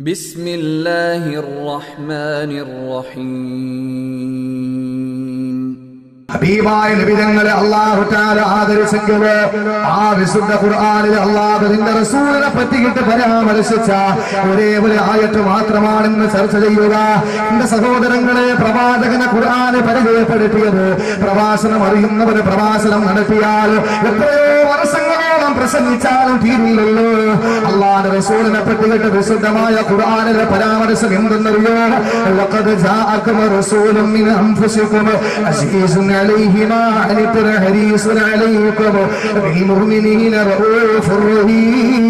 بسم الله الرحمن الرحيم ഹബീബായ നിബിധങ്ങളെ അള്ളാഹു താല ആദരിച്ചെങ്കിൽ ആ വിശുദ്ധ ഖുർആാനിൽ അള്ളാഹു നിന്റെ റസൂലിനെ പറ്റിയിട്ട് പരാമർശിച്ച ഒരേ ഒരു ആയത്ത് മാത്രമാണ് ഇന്ന് ചർച്ച ചെയ്യുക എന്റെ സഹോദരങ്ങളെ പ്രവാചകനെ ഖുർആാന് പരിചയപ്പെടുത്തിയത് പ്രഭാഷണം അറിയുന്നവര് പ്രഭാഷണം നടത്തിയാൽ എത്രയോ വർഷങ്ങളോളം പ്രസംഗിച്ചാലും തീരില്ലല്ലോ അള്ളാഹ് റസൂലിനെ പറ്റിയിട്ട് വിശുദ്ധമായ ഖുർആാനിലെ പരാമർശം എന്തെന്നറിയോ ലഖദ് ജാഅക്കും റസൂലും മിൻ അൻഫുസിക്കും അസീസുൻ അലൈഹി മാ അനിത്തും ഹരീസുൻ അലൈക്കും ബിൽമുഅ്മിനീന റഊഫുർ റഹീം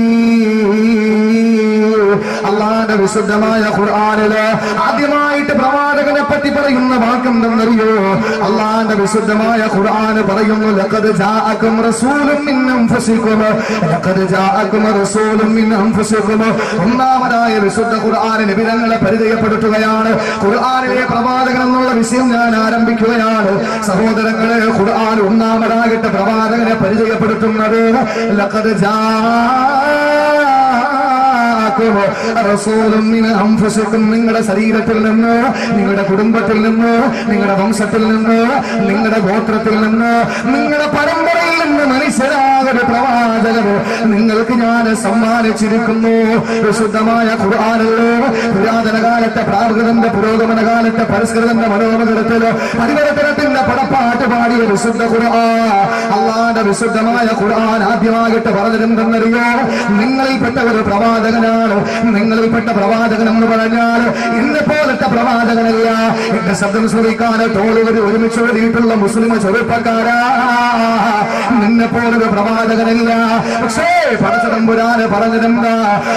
അള്ളാന്റെ വിശുദ്ധമായ ഖുർആനില് ആദ്യമായിട്ട് പ്രവാചകനെ പറ്റി പറയുന്ന വാക്കെന്തെന്നറിയോ അള്ളാന്റെ വിശുദ്ധമായ ഖുർആന് പറയുന്നു ലഖദ് ജാഅക്കും റസൂലും മിൻ അൻഫുസിക്കും ലഖദ് ജാഅക്കും റസൂലും മിൻ അൻഫുസിക്കും ഒന്നാമതായ വിശുദ്ധ ഖുർആന് നിബിധങ്ങളെ പരിചയപ്പെടുത്തുകയാണ് ഖുർആനിലെ പ്രവാചകൻ എന്നുള്ള വിഷയം ഞാൻ ആരംഭിക്കുകയാണ് സഹോദരങ്ങളെ ഖുർആൻ ഒന്നാമതായിട്ട് പ്രവാചകനെ പരിചയപ്പെടുത്തുന്നത് ലഖദ് ജാ റസൂലും മിൻ അൻഫുസിക്കും നിങ്ങളുടെ ശരീരത്തിൽ നിന്ന് നിങ്ങളുടെ കുടുംബത്തിൽ നിന്ന് നിങ്ങളുടെ വംശത്തിൽ നിന്ന് നിങ്ങളുടെ ഗോത്രത്തിൽ നിന്ന് നിങ്ങളുടെ പരമ്പരയിൽ നിന്ന് മനുഷ്യരാകൊരു പ്രവാചകർ നിങ്ങൾക്ക് ഞാൻ സമ്മാനിച്ചിരിക്കുന്നു വിശുദ്ധമായ ഖുർആാനല്ലോ പുരാതന കാലത്തെ പ്രാകൃതന്റെ പുരോഗമന കാലത്തെ പരിഷ്കൃതന്റെ മനോമകരത്തില് പരിവർത്തനത്തിന്റെ പടപ്പാട്ട് പാടിയ വിശുദ്ധ ഖുർആൻ അള്ളാന്റെ വിശുദ്ധമായ ഖുർആൻ ആദ്യമായിട്ട് പറഞ്ഞിരുന്നെന്നറിയോ നിങ്ങളിൽപ്പെട്ട ഒരു പ്രവാചകനാണ് നിങ്ങളിൽപ്പെട്ട പ്രവാചകൻ എന്ന് പറഞ്ഞാൽ ഇന്നെ പോലത്തെ പ്രവാചകനല്ല എന്റെ ശബ്ദം ശ്രമിക്കാൻ തോളുകൾ ഒരുമിച്ച് എഴുതിയിട്ടുള്ള മുസ്ലിം ചെറുപ്പക്കാരാ നിന്നെ പോലൊരു പ്രവാചകനല്ല പക്ഷേ പടച്ചതമ്പുരാന് പറഞ്ഞിരുന്ന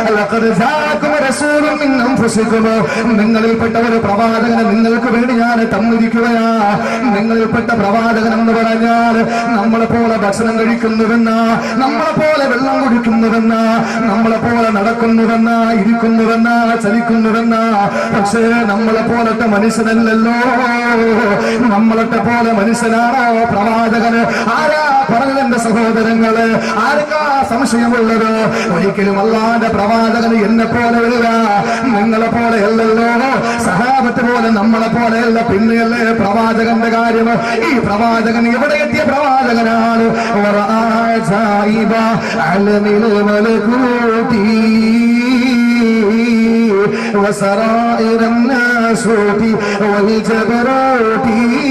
നിങ്ങളിൽപ്പെട്ട ഒരു പ്രവാചകനെ നിങ്ങൾക്ക് വേണ്ടി ഞാൻ തന്നിരിക്കുകയാ നിങ്ങളിൽപ്പെട്ട പ്രവാചകൻ എന്ന് പറഞ്ഞാൽ നമ്മളെ പോലെ ഭക്ഷണം കഴിക്കുന്നുവെന്ന നമ്മളെ പോലെ വെള്ളം കുടിക്കുന്നുവെന്ന നമ്മളെ പോലെ നടക്കുന്നുവെന്ന ഇരിക്കുന്നുവെന്ന ചലിക്കുന്നുവെന്ന പക്ഷേ നമ്മളെ പോലത്തെ മനുഷ്യനല്ലല്ലോ നമ്മളത്തെ പോലെ മനുഷ്യനാണോ പ്രവാചകന് ആരാ പറഞ്ഞത് എന്റെ സഹോദരങ്ങള് ആർക്കാ സംശയമുള്ളത് ഒരിക്കലും അല്ലാതെ പ്രവാചകന് എന്നെ പോലെ വരിക നിങ്ങളെ പോലെ അല്ലല്ലോ സഹാബത്ത് പോലെ നമ്മളെ പോലെയല്ല പിന്നെയല്ലേ പ്രവാചകന്റെ കാര്യം ഈ പ്രവാചകൻ എവിടെ എത്തിയ പ്രവാചകനാണ് വറആജായിബ അലമിൽ മലകൂതി وسرائر الناسوت والجبروت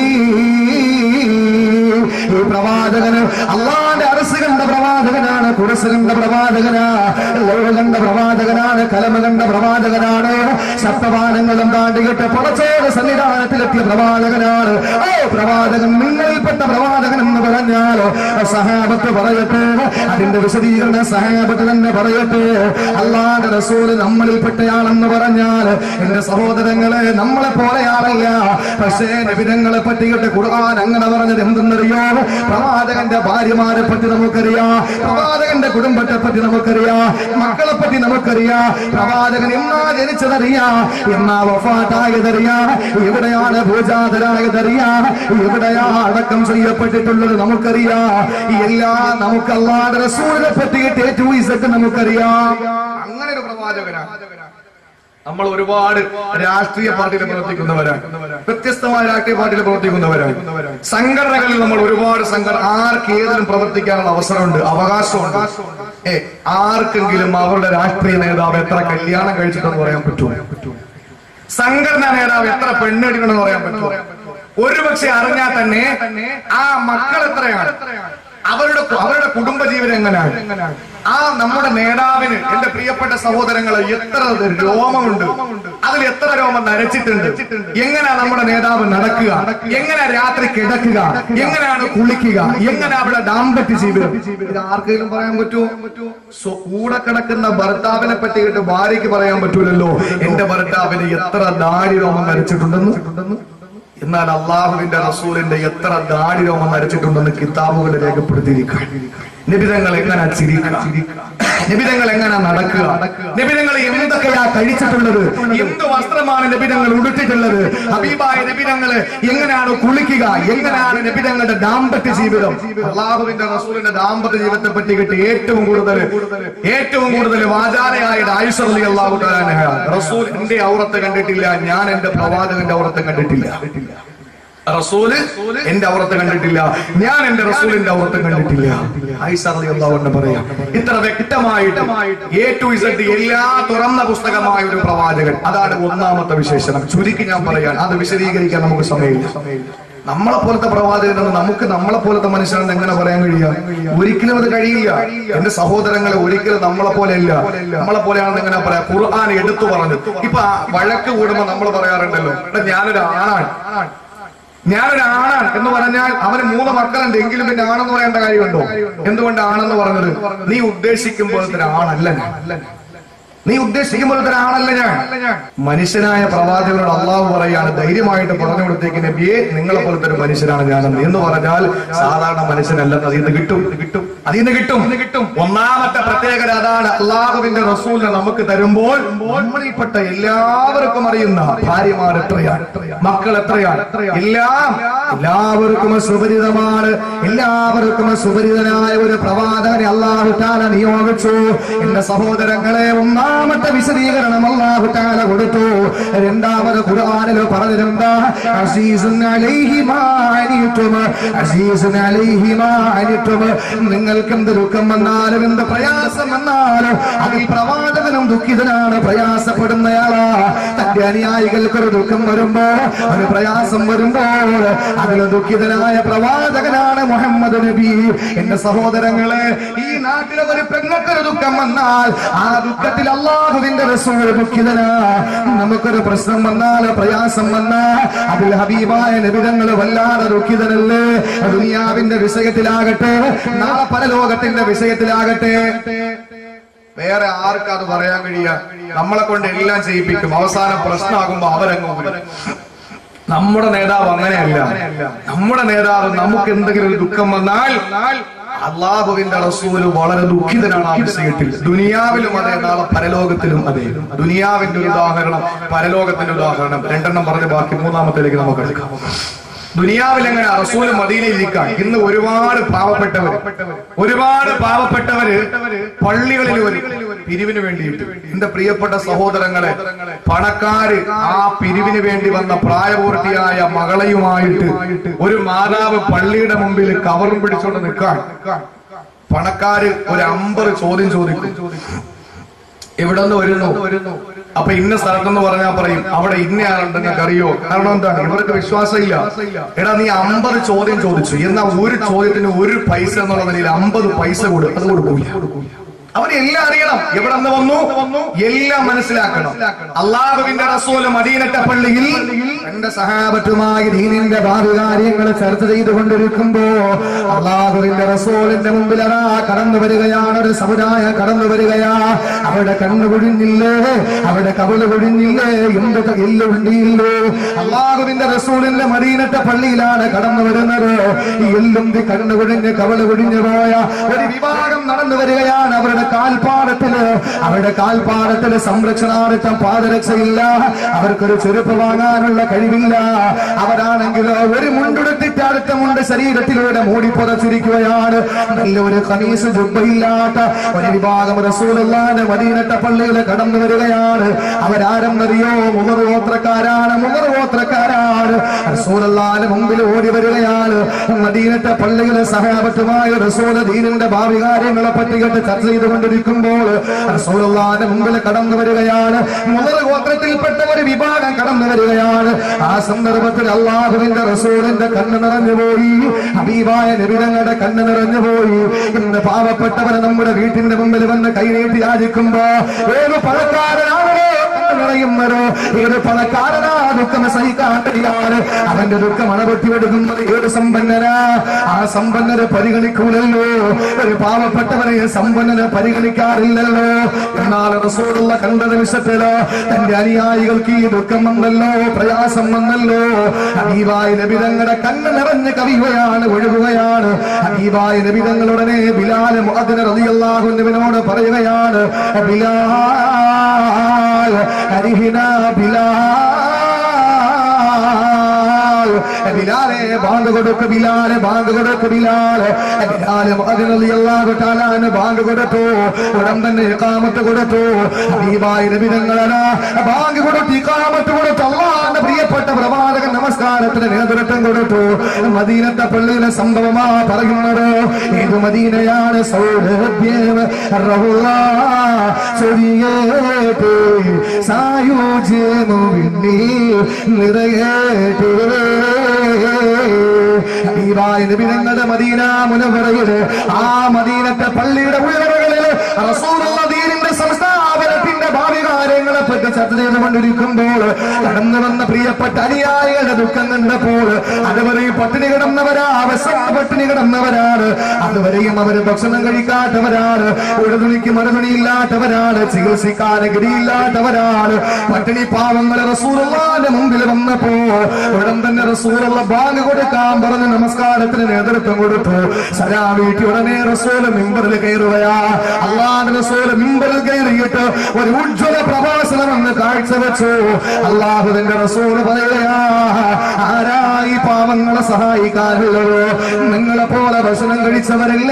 ഈ പ്രവാചകന് അള്ളാന്റെ അറസ് കണ്ട പ്രവാചകനാണ് കുറസ് കണ്ട പ്രവാചകനാ ലോക കണ്ട പ്രവാചകനാണ് കലമ കണ്ട പ്രവാചകനാണ് ശബ്ദപാനങ്ങളും താണ്ടിയിട്ട് പുറച്ചോട് സന്നിധാനത്തിലെത്തിയ പ്രവാചകനാണ് ഓ പ്രവാചകൻ നിങ്ങളിൽപ്പെട്ട പ്രവാചകൻ എന്ന് പറഞ്ഞാൽ സഹാബത്ത് പറയട്ടെ അതിന്റെ വിശദീകരണ സഹാബത്ത് തന്നെ പറയട്ടെ അള്ളാന്റെ റസൂല് നമ്മളിൽപ്പെട്ടയാളെന്ന് പറഞ്ഞാൽ എന്റെ സഹോദരങ്ങളെ നമ്മളെ പോലെയാളല്ല പക്ഷേ നബിതങ്ങളെ പറ്റിയിട്ട് ഖുർആൻ അങ്ങനെ പറഞ്ഞത് എന്തെന്നറിയോ പ്രവാചകന്റെ ഭാര്യമാരെ പറ്റി നമുക്കറിയാം പ്രവാചകന്റെ കുടുംബത്തെ പറ്റി നമുക്കറിയാം മക്കളെ പറ്റി നമുക്കറിയാം പ്രവാചകൻ എന്നാ ജനിച്ചതറിയാം എന്നാ വഫാത്തായതറിയാം എവിടെയാണ് ഭൂജാതരായതറിയാം എവിടെയാണ് അടക്കം ചെയ്യപ്പെട്ടിട്ടുള്ളത് നമുക്കറിയാം എല്ലാം നമുക്ക് അല്ലാതെ റസൂലിനെ പറ്റിയിട്ട് ഏറ്റവും ഇസക്ക് നമുക്കറിയാം അങ്ങനെ ഒരു പ്രവാചകനാണ് നമ്മൾ ഒരുപാട് രാഷ്ട്രീയ പാർട്ടിയിൽ പ്രവർത്തിക്കുന്നവരാണ് വ്യത്യസ്തമായ രാഷ്ട്രീയ പാർട്ടിയിൽ പ്രവർത്തിക്കുന്നവരാണ് സംഘടനകളിൽ നമ്മൾ ഒരുപാട് സംഘടന ആർക്ക് ഏതിലും പ്രവർത്തിക്കാനുള്ള അവസരമുണ്ട് അവകാശമുണ്ട് ഏ ആർക്കെങ്കിലും അവരുടെ രാഷ്ട്രീയ നേതാവ് എത്ര കല്യാണം കഴിച്ചിട്ടെന്ന് പറയാൻ പറ്റുമോ സംഘടനാ നേതാവ് എത്ര പെണ്ണെടുക്കണമെന്ന് പറയാൻ പറ്റുമോ ഒരുപക്ഷെ അറിഞ്ഞാൽ തന്നെ ആ മക്കൾ എത്രയാണ് അവരുടെ അവരുടെ കുടുംബജീവനം എങ്ങനെയാണ് ആ നമ്മുടെ നേതാവിന് എന്റെ പ്രിയപ്പെട്ട സഹോദരങ്ങളെ എത്ര രോമമുണ്ട് അതിൽ എത്ര രോമം നരച്ചിട്ടുണ്ട് എങ്ങനെയാ നമ്മുടെ നേതാവ് നടക്കുക എങ്ങനെ രാത്രി കിടക്കുക എങ്ങനെയാണ് കുളിക്കുക എങ്ങനെ അവിടെ ദാമ്പത്യ ജീവിതം ഇത് ആർക്കെങ്കിലും പറയാൻ പറ്റുമോ സോ കൂടെ കിടക്കുന്ന ഭർത്താവിനെ പറ്റിയിട്ട് ഭാര്യയ്ക്ക് പറയാൻ പറ്റൂലല്ലോ എന്റെ ഭർത്താവിന് എത്ര ദാടി രോമം നരച്ചിട്ടുണ്ടെന്ന് എന്നാൽ അള്ളാഹുവിന്റെ റസൂലിന്റെ എത്ര ദാടി രോമം നരച്ചിട്ടുണ്ടെന്ന് കിതാബുകൾ രേഖപ്പെടുത്തിയിരിക്കുക നിബിതങ്ങൾ എങ്ങനെ ചിരിക്കുക നിബിതങ്ങൾ എങ്ങനെ നടക്കുക നിബിതങ്ങൾ എന്തൊക്കെയാ കഴിച്ചിട്ടുള്ളത് എന്ത് വസ്ത്രമാണ് നിബിതങ്ങൾ ഉടുത്തിട്ടുള്ളത് ഹബീബായ നിബിതങ്ങള് എങ്ങനെയാണ് കുളിക്കുക എങ്ങനെയാണ് നിബിതങ്ങളുടെ ദാമ്പത്യ ജീവിതം അള്ളാഹുവിന്റെ റസൂലിന്റെ ദാമ്പത്യ ജീവിതത്തെ പറ്റി കിട്ടി ഏറ്റവും കൂടുതൽ ഏറ്റവും കൂടുതൽ വാചാരയായ ആയുഷ അലി അള്ളാഹു റസൂൽ എന്റെ ഔറത്ത് കണ്ടിട്ടില്ല ഞാൻ എന്റെ പ്രവാചകന്റെ ഔറത്ത് കണ്ടിട്ടില്ല റസൂല് എന്റെ ഔറത്ത് കണ്ടിട്ടില്ല ഞാൻ എന്റെ റസൂലിന്റെ ഔറത്ത് കണ്ടിട്ടില്ല ആയിഷ റളിയല്ലാഹു അൻഹ പറയാം ഇത്ര വ്യക്തമായിട്ട് എ ടു ഇസഡ് എല്ലാ തുറന്ന പുസ്തകമായ ഒരു പ്രവാചകൻ അതാണ് ഒന്നാമത്തെ വിശേഷണം ചുരുക്കി ഞാൻ പറയാൻ അത് വിശദീകരിക്കാൻ നമുക്ക് സമയമില്ല നമ്മളെ പോലത്തെ പ്രവാചകനെന്ന് നമുക്ക് നമ്മളെ പോലത്തെ മനുഷ്യനെന്ന് എങ്ങനെ പറയാൻ കഴിയുക ഒരിക്കലും അത് കഴിയില്ല എന്റെ സഹോദരങ്ങളെ ഒരിക്കലും നമ്മളെ പോലെയല്ല നമ്മളെ പോലെയാണെന്ന് എങ്ങനെ പറയാം ഖുർആൻ എടുത്തു പറഞ്ഞു ഇപ്പൊ ആ വഴക്ക് കൂടുമ്പോ നമ്മൾ പറയാറുണ്ടല്ലോ എടാ ഞാനൊരു ആണാണ് ഞാനൊരു ആണാണ് എന്ന് പറഞ്ഞാൽ അവന് മൂന്ന് മക്കളുണ്ട് എങ്കിലും പിന്നെ ആണെന്ന് പറയേണ്ട കാര്യമുണ്ടോ എന്തുകൊണ്ട് ആണെന്ന് പറഞ്ഞത് നീ ഉദ്ദേശിക്കുമ്പോഴത്തെ ആണല്ല ഞാൻ നീ ഉദ്ദേശിക്കുമ്പോഴത്തെ ആണല്ല ഞാൻ മനുഷ്യനായ പ്രവാചകനോട് അള്ളാഹു പറയാണ് ധൈര്യമായിട്ട് പറഞ്ഞു കൊടുത്തേക്ക് നബിയെ നിങ്ങളെ പോലത്തെ ഒരു മനുഷ്യനാണ് ഞാനെന്ന് എന്ന് പറഞ്ഞാൽ സാധാരണ മനുഷ്യനല്ലെന്ന് അതിൽ നിന്ന് കിട്ടും കിട്ടും അതിൽ നിന്ന് കിട്ടും കിട്ടും ഒന്നാമത്തെ പ്രത്യേകത അതാണ് അള്ളാഹുവിന്റെ റസൂലിനെ നമുക്ക് തരുമ്പോൾ നമ്മളിൽപ്പെട്ട എല്ലാവർക്കും അറിയുന്ന ഭാര്യമാർ എത്രയാണ് മക്കൾ എത്രയാണ് എല്ലാം എല്ലാവർക്കും സുപരിതമാണ് എല്ലാവർക്കും സുപരിതനായ ഒരു പ്രവാചകനെ അള്ളാഹു താല നിയോഗിച്ചു എന്റെ സഹോദരങ്ങളെ ഒന്നാമത്തെ വിശദീകരണം അള്ളാഹു താല കൊടുത്തു രണ്ടാമത് ഖുർആനിൽ പറഞ്ഞിരുന്ന അസീസുൻ അലൈഹി മാ അനിതും അസീസുൻ അലൈഹി മാ അനിതും നിങ്ങൾക്ക് എന്ത് ദുഃഖം വന്നാലും എന്ത് പ്രയാസം വന്നാലും അതിൽ പ്രവാചകനും ദുഃഖിതനാണ് പ്രയാസപ്പെടുന്നയാളാ തന്റെ അനുയായികൾക്ക് ഒരു ദുഃഖം വരുമ്പോ ഒരു പ്രയാസം വരുമ്പോൾ അതിൽ ദുഃഖിതനായ പ്രവാചകനാണ് മുഹമ്മദ് നബി എന്റെ സഹോദരങ്ങളെ ഈ നാട്ടിലെ ഒരു പെങ്ങൾക്കൊരു ദുഃഖം വന്നാൽ ആ ദുഃഖത്തിൽ അള്ളാഹുവിന്റെ റസൂൽ ദുഃഖിതനാ നമുക്കൊരു പ്രശ്നം വന്നാൽ പ്രയാസം വന്നാൽ അതിൽ ഹബീബായ നബിതങ്ങൾ വല്ലാതെ ദുഃഖിതനല്ലേ ദുനിയാവിന്റെ വിഷയത്തിലാകട്ടെ നാളെ പരലോകത്തിന്റെ വിഷയത്തിലാകട്ടെ വേറെ ആർക്കും അത് പറയാൻ കഴിയുക നമ്മളെ കൊണ്ട് എല്ലാം ചെയ്യിപ്പിക്കും അവസാനം പ്രശ്നമാകുമ്പോ അവരങ്ങ് ഊരും. നമ്മുടെ നേതാവ് അങ്ങനെയല്ല നമ്മുടെ നേതാവ് നമുക്ക് എന്തെങ്കിലും ഒരു ദുഃഖം വന്നാൽ അള്ളാഹുവിന്റെ റസൂല് വളരെ ദുഃഖിതനാണ് ആ വിഷയത്തിൽ ദുനിയാവിലും അതെ നാളെ പരലോകത്തിലും അതെ ദുനിയാവിന്റെ ഒരു ഉദാഹരണം പരലോകത്തിന്റെ ഉദാഹരണം രണ്ടെണ്ണം പറഞ്ഞ് ബാക്കി മൂന്നാമത്തേക്ക് നമുക്ക് എടുക്കാം ദുനിയാവിൽ എങ്ങനെ റസൂല് മദീനയിലിരിക്കാൻ ഇന്ന് ഒരുപാട് പാവപ്പെട്ടവര് ഒരുപാട് പാവപ്പെട്ടവര് പള്ളികളിൽ ഒരു പിരിവിന് വേണ്ടിയിട്ട് എന്റെ പ്രിയപ്പെട്ട സഹോദരങ്ങളെ പണക്കാര് ആ പിരിവിന് വേണ്ടി വന്ന പ്രായപൂർത്തിയായ മകളയുമായിട്ട് ഒരു മാതാവ് പള്ളിയുടെ മുമ്പിൽ കവറും പിടിച്ചോണ്ട് നിൽക്കാൻ പണക്കാര് ഒരു അമ്പത് ചോദ്യം ചോദിക്കും എവിടെ നിന്ന് വരുന്നു അപ്പൊ ഇന്ന സ്ഥലത്തെന്ന് പറഞ്ഞാൽ പറയും അവിടെ ഇന്ന ആളുണ്ട് നിങ്ങൾക്ക് അറിയോ കാരണം എന്താണ് ഇവർക്ക് വിശ്വാസമില്ല എടാ നീ അമ്പത് ചോദ്യം ചോദിച്ചു എന്നാൽ ഒരു ചോദ്യത്തിന് ഒരു പൈസ എന്നുള്ള നിലയിൽ അമ്പത് പൈസ കൊടു അത് കൊടുക്കൂല അവന് എല്ലാം അറിയണം എവിടെ നിന്ന് വന്നു എല്ലാം മനസ്സിലാക്കണം അള്ളാഹുവിന്റെ റസൂല് മദീനത്തെ പള്ളിയിൽ തന്റെ സഹാബത്തുമായി ദീനിന്റെ ഭാവി കാര്യങ്ങൾ ചർച്ച ചെയ്തുകൊണ്ടിരിക്കുമ്പോ അള്ളാഹുവിന്റെ റസൂലിന്റെ മുമ്പിൽ അതാ കടന്നു വരികയാണ് ഒരു സമുദായം കടന്നു വരികയാ അവിടെ കണ്ണു പൊഴിഞ്ഞില്ലേ അവിടെ കവള് പൊഴിഞ്ഞില്ലേ എന്ത് എല്ലുണ്ടിയില്ലേ അള്ളാഹുവിന്റെ റസൂലിന്റെ മദീനത്തെ പള്ളിയിലാണ് കടന്നു വരുന്നത് ഈ എല്ലുണ്ടി കണ്ണു പൊഴിഞ്ഞ് കവള് പൊഴിഞ്ഞു പോയ ഒരു വിഭാഗം നടന്നു വരികയാണ് അവരുടെ കാൽപാദത്തില് അവരുടെ കാൽപാദത്തില് സംരക്ഷണാർത്ഥം പാദരക്ഷയില്ല അവർക്കൊരു ചെരുപ്പ് വാങ്ങാനുള്ള കഴിവില്ല അവരാണെങ്കിലോ ഒരു മുണ്ടെടുത്തിട്ട് അടുത്ത മുണ്ട് ശരീരത്തിലൂടെ മൂടി പുറച്ചിരിക്കുകയാണ് നല്ലൊരു കനീസ് ജുബയില്ലാത്ത ഒരു വിഭാഗം റസൂലുള്ളാന്റെ മദീനത്തെ പള്ളിയിൽ കടന്നു വരികയാണ് അവരാരെന്നറിയോ മുഗർ ഗോത്രക്കാരാണ് മുഗർ ഗോത്രക്കാരാണ് റസൂലുള്ളാന്റെ മുമ്പിൽ ഓടി വരികയാണ് മദീനത്തെ പള്ളിയിലെ സഹാബത്തുമായ റസൂൽ ദീനിന്റെ ഭാവി കാര്യങ്ങളെ പറ്റിയിട്ട് ചർച്ച ചെയ്തുകൊണ്ടിരിക്കുമ്പോൾ റസൂലുള്ളാന്റെ മുമ്പിൽ കടന്നു വരികയാണ് മുഗർ ഗോത്രത്തിൽപ്പെട്ട ഒരു വിഭാഗം കടന്നു വരികയാണ് ആ സന്ദർഭത്തിൽ അള്ളാഹുവിന്റെ റസൂലിന്റെ കണ്ണ് നിറഞ്ഞുപോയി ഹബീബായ നബിതങ്ങളുടെ കണ്ണ് നിറഞ്ഞുപോയി ഇന്ന് പാവപ്പെട്ടവരെ നമ്മുടെ വീട്ടിന്റെ മുമ്പിൽ വന്ന് കൈനീട്ടി യാചിക്കുമ്പോ ഏത് പണക്കാരനാണോ നിറയുന്നതോ ഏത് പണക്കാരനാ ദുഃഖം സഹിക്കാൻ കഴിയാണ് അവന്റെ ദുഃഖം അണപൊട്ടിയെടുക്കുന്നത് ഏത് സമ്പന്നനാ ആ സമ്പന്നരെ പരിഗണിക്കൂലല്ലോ ഒരു പാവപ്പെട്ടവനെ സമ്പന്നനെ പരിഗണിക്കാറില്ലല്ലോ എന്നാൽ റസൂലുള്ള കണ്ട നിമിഷത്തിലോ തന്റെ അനുയായികൾക്ക് ഈ ദുഃഖം വന്നല്ലോ പ്രയാസം വന്നല്ലോ ഹബീബായ നബി തങ്ങളുടെ കണ്ണ് നിറഞ്ഞ് കവിയുകയാണ് ഒഴുകുകയാണ് ഹബീബായ നബി തങ്ങൾ ഉടനെ ബിലാൽ മുഅദ്ദിൻ റളിയല്ലാഹു അൻഹുവിനോട് പറയുകയാണ് ബിലാൽ അരിഹിന ബിലാൽ ബിലാലെ ബാങ്ക് കൊടുക്ക് ബിലാലെ ബാങ്ക് കൊടുക്ക് ബിലാല് ബിലാല് മുഅദ്ദിൻ റളിയല്ലാഹു തആല അൻഹു ബാങ്ക് കൊടുത്തു ഉടൻ തന്നെ ഇഖാമത്ത് കൊടുത്തു ഹബീബായ നബി തങ്ങളാണ് ബാങ്ക് കൊടുത്ത് ഇഖാമത്ത് കൊടുത്തു അള്ളാഹുവിന്റെ പ്രിയപ്പെട്ട പ്രവാചകൻ നമസ്കാരത്തിന് നേതൃത്വം കൊടുത്തു മദീനത്തെ പള്ളിയിലെ സംഭവമാ പറയുന്നത് ഏത് മദീനയാണ് സൗരഭ്യം റഹുല്ലാ ചൊരിയേറ്റ് സായുജ്യമു വിണ്ണി നിറയേറ്റ് ഹബീബായ നബി തങ്ങളുടെ മദീന മുനവറയില് ആ മദീനത്തെ പള്ളിയുടെ ഉള്ളറകളില് റസൂലുള്ള ദീനിന്റെ സംസ്ഥാപനത്തിന്റെ ഭാവി കാര്യങ്ങളെ പറ്റി ചർച്ച ചെയ്തുകൊണ്ടിരിക്കുമ്പോൾ കടന്നു വന്ന പ്രിയപ്പെട്ട അനുയായികളുടെ ദുഃഖം കണ്ടപ്പോൾ അതുവരെയും പട്ടിണി കിടന്നവരാ അവസാന പട്ടിണി കിടന്നവരാണ് അതുവരെയും അവര് ഭക്ഷണം കഴിക്കാത്തവരാണ് ഒരു തുണിക്ക് മറുതുണിയില്ലാത്തവരാണ് ചികിത്സിക്കാൻ ഗതിയില്ലാത്തവരാണ് പട്ടിണി പാവങ്ങളെ റസൂറുള്ളാന്റെ മുമ്പിൽ വന്നപ്പോ ഉടൻ തന്നെ റസൂലുള്ള ബാങ്ക് കൊടുക്കാൻ പറഞ്ഞ് നമസ്കാരത്തിന് നേതൃത്വം കൊടുത്തു സലാ വീട്ടി ഉടനെ റസൂല് മിമ്പറിൽ കയറുകയാ അള്ളാഹ് റസൂല് മിമ്പറിൽ കയറിയിട്ട് ഒരു ഉജ്ജ്വല പ്രഭാഷണം എന്ന് കാഴ്ചവെച്ചു അള്ളാഹുവിന്റെ റസൂല് പറയുകയാ ആരായി പാവങ്ങളെ സഹായിക്കാനുള്ളത് നിങ്ങളെ പോലെ ഭക്ഷണം കഴിച്ചവരില്ല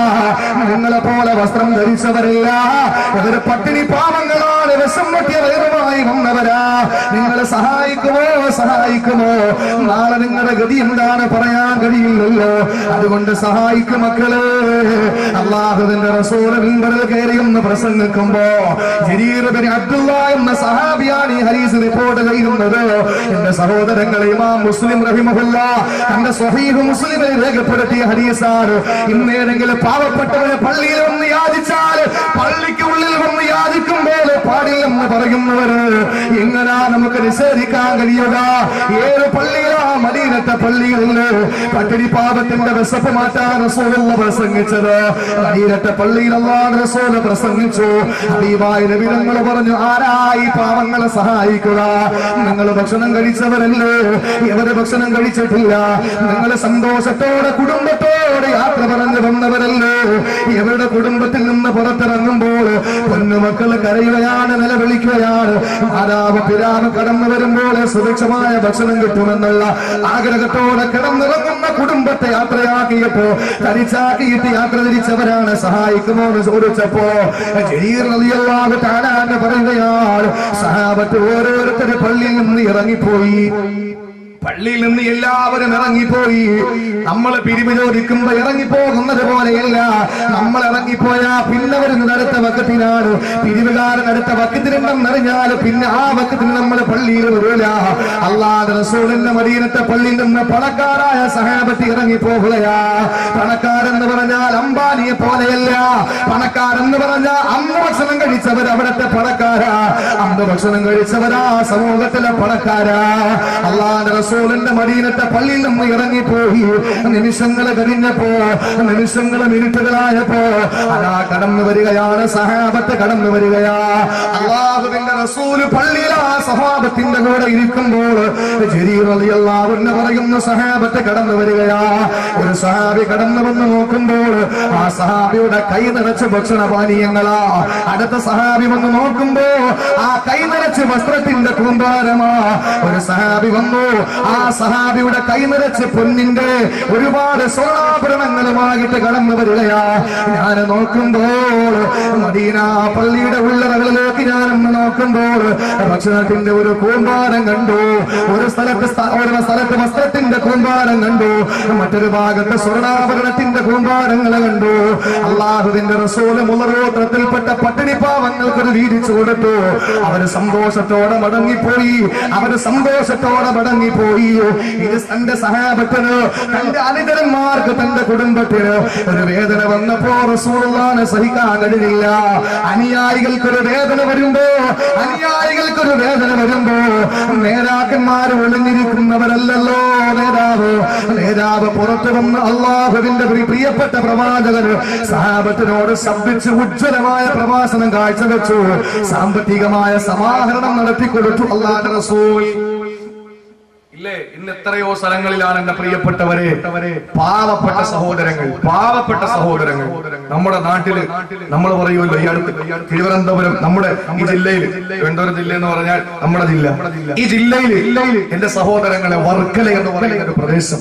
നിങ്ങളെ പോലെ വസ്ത്രം ധരിച്ചവരില്ല ഇവര് പട്ടിണി പാവങ്ങളാണ് വിഷം പറ്റിയ വയറുമായി വന്നവരാ നിങ്ങളെ സഹായിക്കുമോ സഹായിക്കുമോ നാളെ നിങ്ങളുടെ ഗതി എന്താണ് പറയാൻ കഴിയില്ലല്ലോ അതുകൊണ്ട് സഹായിക്കും മക്കള് അള്ളാഹുവിന്റെ റസൂല് മിമ്പറിൽ കയറി ഒന്ന് പ്രസംഗിക്കുമ്പോ ജരീർ ബിൻ അബ്ദുള്ള എന്ന സഹാബിയാണ് ഈ ഹരീസ് റിപ്പോർട്ട് ചെയ്യുന്നത് എന്റെ സഹോദരങ്ങളെ ഇമാം മുസ്ലിം റഹിമഹുല്ല തന്റെ സ്വഹീഹ് മുസ്ലിമിൽ രേഖപ്പെടുത്തിയ ഹരീസാണ് ഇന്നേതെങ്കിലും പാവപ്പെട്ടവരെ പള്ളിയിൽ വന്ന് യാചിച്ചാൽ പള്ളിക്ക് ഉള്ളിൽ വന്ന് യാചിക്കുമ്പോൾ പാടില്ലെന്ന് പറയുന്നവര് എങ്ങനാ നമുക്ക് നിഷേധിക്കാൻ കഴിയുക ഏത് പള്ളിയിലാ മദീനത്തെ പള്ളിയിൽ പട്ടിണി പാപത്തിന്റെ വിശപ്പ് മാറ്റാൻ റസൂലുള്ള പ്രസംഗിച്ചത് മദീനത്തെ പള്ളിയിൽ അള്ളാഹ് റസൂല് പ്രസംഗിച്ചു ഹബീബായ നബി തങ്ങൾ പറഞ്ഞു ആരായി പാവങ്ങളെ സഹായിക്കുക നിങ്ങൾ ഭക്ഷണം കഴിച്ചവരല്ലേ ഇവര് ഭക്ഷണം കഴിച്ചിട്ടില്ല നിങ്ങൾ സന്തോഷത്തോടെ കുടുംബത്തോടെ യാത്ര പറഞ്ഞു വന്നവരല്ലേ ഇവരുടെ കുടുംബത്തിൽ നിന്ന് പുറത്തിറങ്ങുമ്പോൾ പൊന്നുമക്കൾ കരയുകയാണ് നിലവിളിക്കുകയാണ് മാതാവ് പിതാവ് കടന്നു വരുമ്പോൾ സുരക്ഷമായ ഭക്ഷണം കിട്ടുമെന്നുള്ള ആഗ്രഹത്തോടെ കിടന്നിറങ്ങുന്ന കുടുംബത്തെ യാത്രയാക്കിയപ്പോ തരിച്ചാക്കിയിട്ട് യാത്ര തിരിച്ചവരാണ് സഹായിക്കുമോ എന്ന് ചോദിച്ചപ്പോ ജരീർ റളിയല്ലാഹു തആല എന്ന് പറയുകയാണ് സഹാബത്ത് ഓരോരുത്തര് പള്ളിയിൽ നിന്ന് ഇറങ്ങിപ്പോയി പള്ളിയിൽ നിന്ന് എല്ലാവരും ഇറങ്ങിപ്പോയി നമ്മൾ പിരിവ് ചോദിക്കുമ്പോ ഇറങ്ങിപ്പോകുന്നത് പോലെയല്ല നമ്മൾ ഇറങ്ങിപ്പോയാ പിന്നെ വരുന്നത് അടുത്ത വക്കത്തിനാണ് പിരിവുകാരൻ അടുത്ത വക്കത്തിനുണ്ടെന്നറിഞ്ഞാൽ പിന്നെ ആ വക്കത്തിന് നമ്മൾ പള്ളിയിൽ വരൂല അള്ളാഹ് റസൂലിന്റെ മദീനത്തെ പള്ളിയിൽ നിന്ന് പണക്കാരായ സഹാബത്തി ഇറങ്ങിപ്പോകുകയാ പണക്കാരെന്ന് പറഞ്ഞാൽ അംബാനിയെ പോലെയല്ല പണക്കാരെന്ന് പറഞ്ഞാൽ അന്ന് ഭക്ഷണം കഴിച്ചവർ അവിടത്തെ പണക്കാരാ അന്ന് ഭക്ഷണം കഴിച്ചവരാ സമൂഹത്തിലെ പണക്കാരാ അള്ളാഹ് റസൂലിന്റെ മദീനത്തെ പള്ളിയിൽ നിന്ന് ഇറങ്ങിപ്പോയി നിമിഷങ്ങൾ കഴിഞ്ഞപ്പോ നിമിഷങ്ങൾ മിനിറ്റുകളായപ്പോ അതാ കടന്നു വരികയാണ് സഹാബത്ത് കടന്നു വരികയാ അള്ളാഹുവിന്റെ റസൂല് പള്ളിയിൽ ആ സഹാബത്തിന്റെ കൂടെ ഇരിക്കുമ്പോൾ ജരീർ അലിയല്ലാഹു എന്ന് പറയുന്ന സഹാബത്ത് കടന്നു വരികയാ ഒരു സഹാബി കടന്നു വന്ന് നോക്കുമ്പോൾ ആ സഹാബിയുടെ കൈ നിറച്ച് ഭക്ഷണപാനീയങ്ങളാ അടുത്ത സഹാബി വന്ന് നോക്കുമ്പോ ആ കൈ നിറച്ച് വസ്ത്രത്തിന്റെ കൂമ്പാരമാ ഒരു സഹാബി വന്നു ആ സഹാബിയുടെ കൈ നിറച്ച് പൊന്നിന്റെ ഒരുപാട് സ്വർണ്ണാഭരണങ്ങളുമായിട്ട് കടന്നു വരികയാ ഞാൻ നോക്കുമ്പോൾ മദീന പള്ളിയുടെ ഉള്ളറകളിലേക്ക് ഞാനൊന്ന് നോക്കുമ്പോൾ ഭക്ഷണത്തിന്റെ ഒരു കൂമ്പാരം കണ്ടു ഒരു സ്ഥലത്ത് സ്ഥ- ഒരു സ്ഥലത്ത് വസ്ത്രത്തിന്റെ കൂമ്പാരം കണ്ടു മറ്റൊരു ഭാഗത്ത് സ്വർണ്ണാഭരണത്തിന്റെ കൂമ്പാരങ്ങൾ കണ്ടു അള്ളാഹുവിന്റെ റസൂല് മുളറോത്രത്തിൽപ്പെട്ട പട്ടിണി പാവങ്ങൾക്കൊരു വീതിച്ചു കൊടുത്തു അവര് സന്തോഷത്തോടെ മടങ്ങിപ്പോയി അവര് സന്തോഷത്തോടെ മടങ്ങിപ്പോയി ഇത് തന്റെ സഹാബത്തിന് തന്റെ അനുചരന്മാർക്ക് തന്റെ കുടുംബത്തിന് ഒരു വേദന വന്നപ്പോ റസൂലുള്ളാനെ സഹിക്കാൻ കഴിഞ്ഞില്ല അനുയായികൾക്കൊരു വേദന വരുമ്പോ അനുയായികൾക്കൊരു വേദന വരുമ്പോ നേതാക്കന്മാർ ഒളിഞ്ഞിരിക്കുന്നവരല്ലല്ലോ നേതാവ് നേതാവ് പുറത്തു വന്ന് അള്ളാഹുവിന്റെ പ്രി- പ്രിയപ്പെട്ട പ്രവാചകർ സഹാബത്തിനോട് ശബ്ദിച്ച് ഉജ്ജ്വലമായ പ്രഭാഷണം കാഴ്ചവെച്ചു സാമ്പത്തികമായ സമാഹരണം നടത്തിക്കൊടുത്തു അള്ളാഹ് റസൂൽ ഇല്ല ഇല്ലേ ഇന്ന് എത്രയോ സ്ഥലങ്ങളിലാണ് എന്റെ പ്രിയപ്പെട്ടവരെ പാവപ്പെട്ട സഹോദരങ്ങൾ പാവപ്പെട്ട സഹോദരങ്ങൾ നമ്മുടെ നാട്ടില് നമ്മൾ പറയുമല്ലോ ഈ അടുത്ത് തിരുവനന്തപുരം നമ്മുടെ ഈ ജില്ലയിൽ തിരുവനന്തപുരം ജില്ല എന്ന് പറഞ്ഞാൽ നമ്മുടെ ജില്ല ഈ ജില്ലയിൽ എന്റെ സഹോദരങ്ങളെ വർക്കല എന്ന് പറയുന്ന ഒരു പ്രദേശം